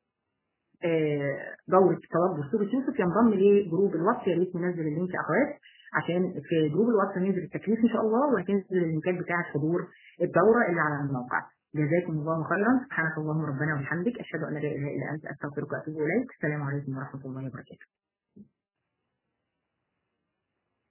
دورة تدبر سورة يوسف ينضم لجروب الواتس يا ريت ننزل اللينك يا اخوات عشان في جروب الواتس هينزل التكليف ان شاء الله وهتنزل اللينكات بتاعة حضور الدورة اللي على الموقع جزاكم الله خيرا سبحانك اللهم ربنا وبحمدك اشهد ان لا اله الا انت استغفرك واتوب اليك السلام عليكم ورحمة الله وبركاته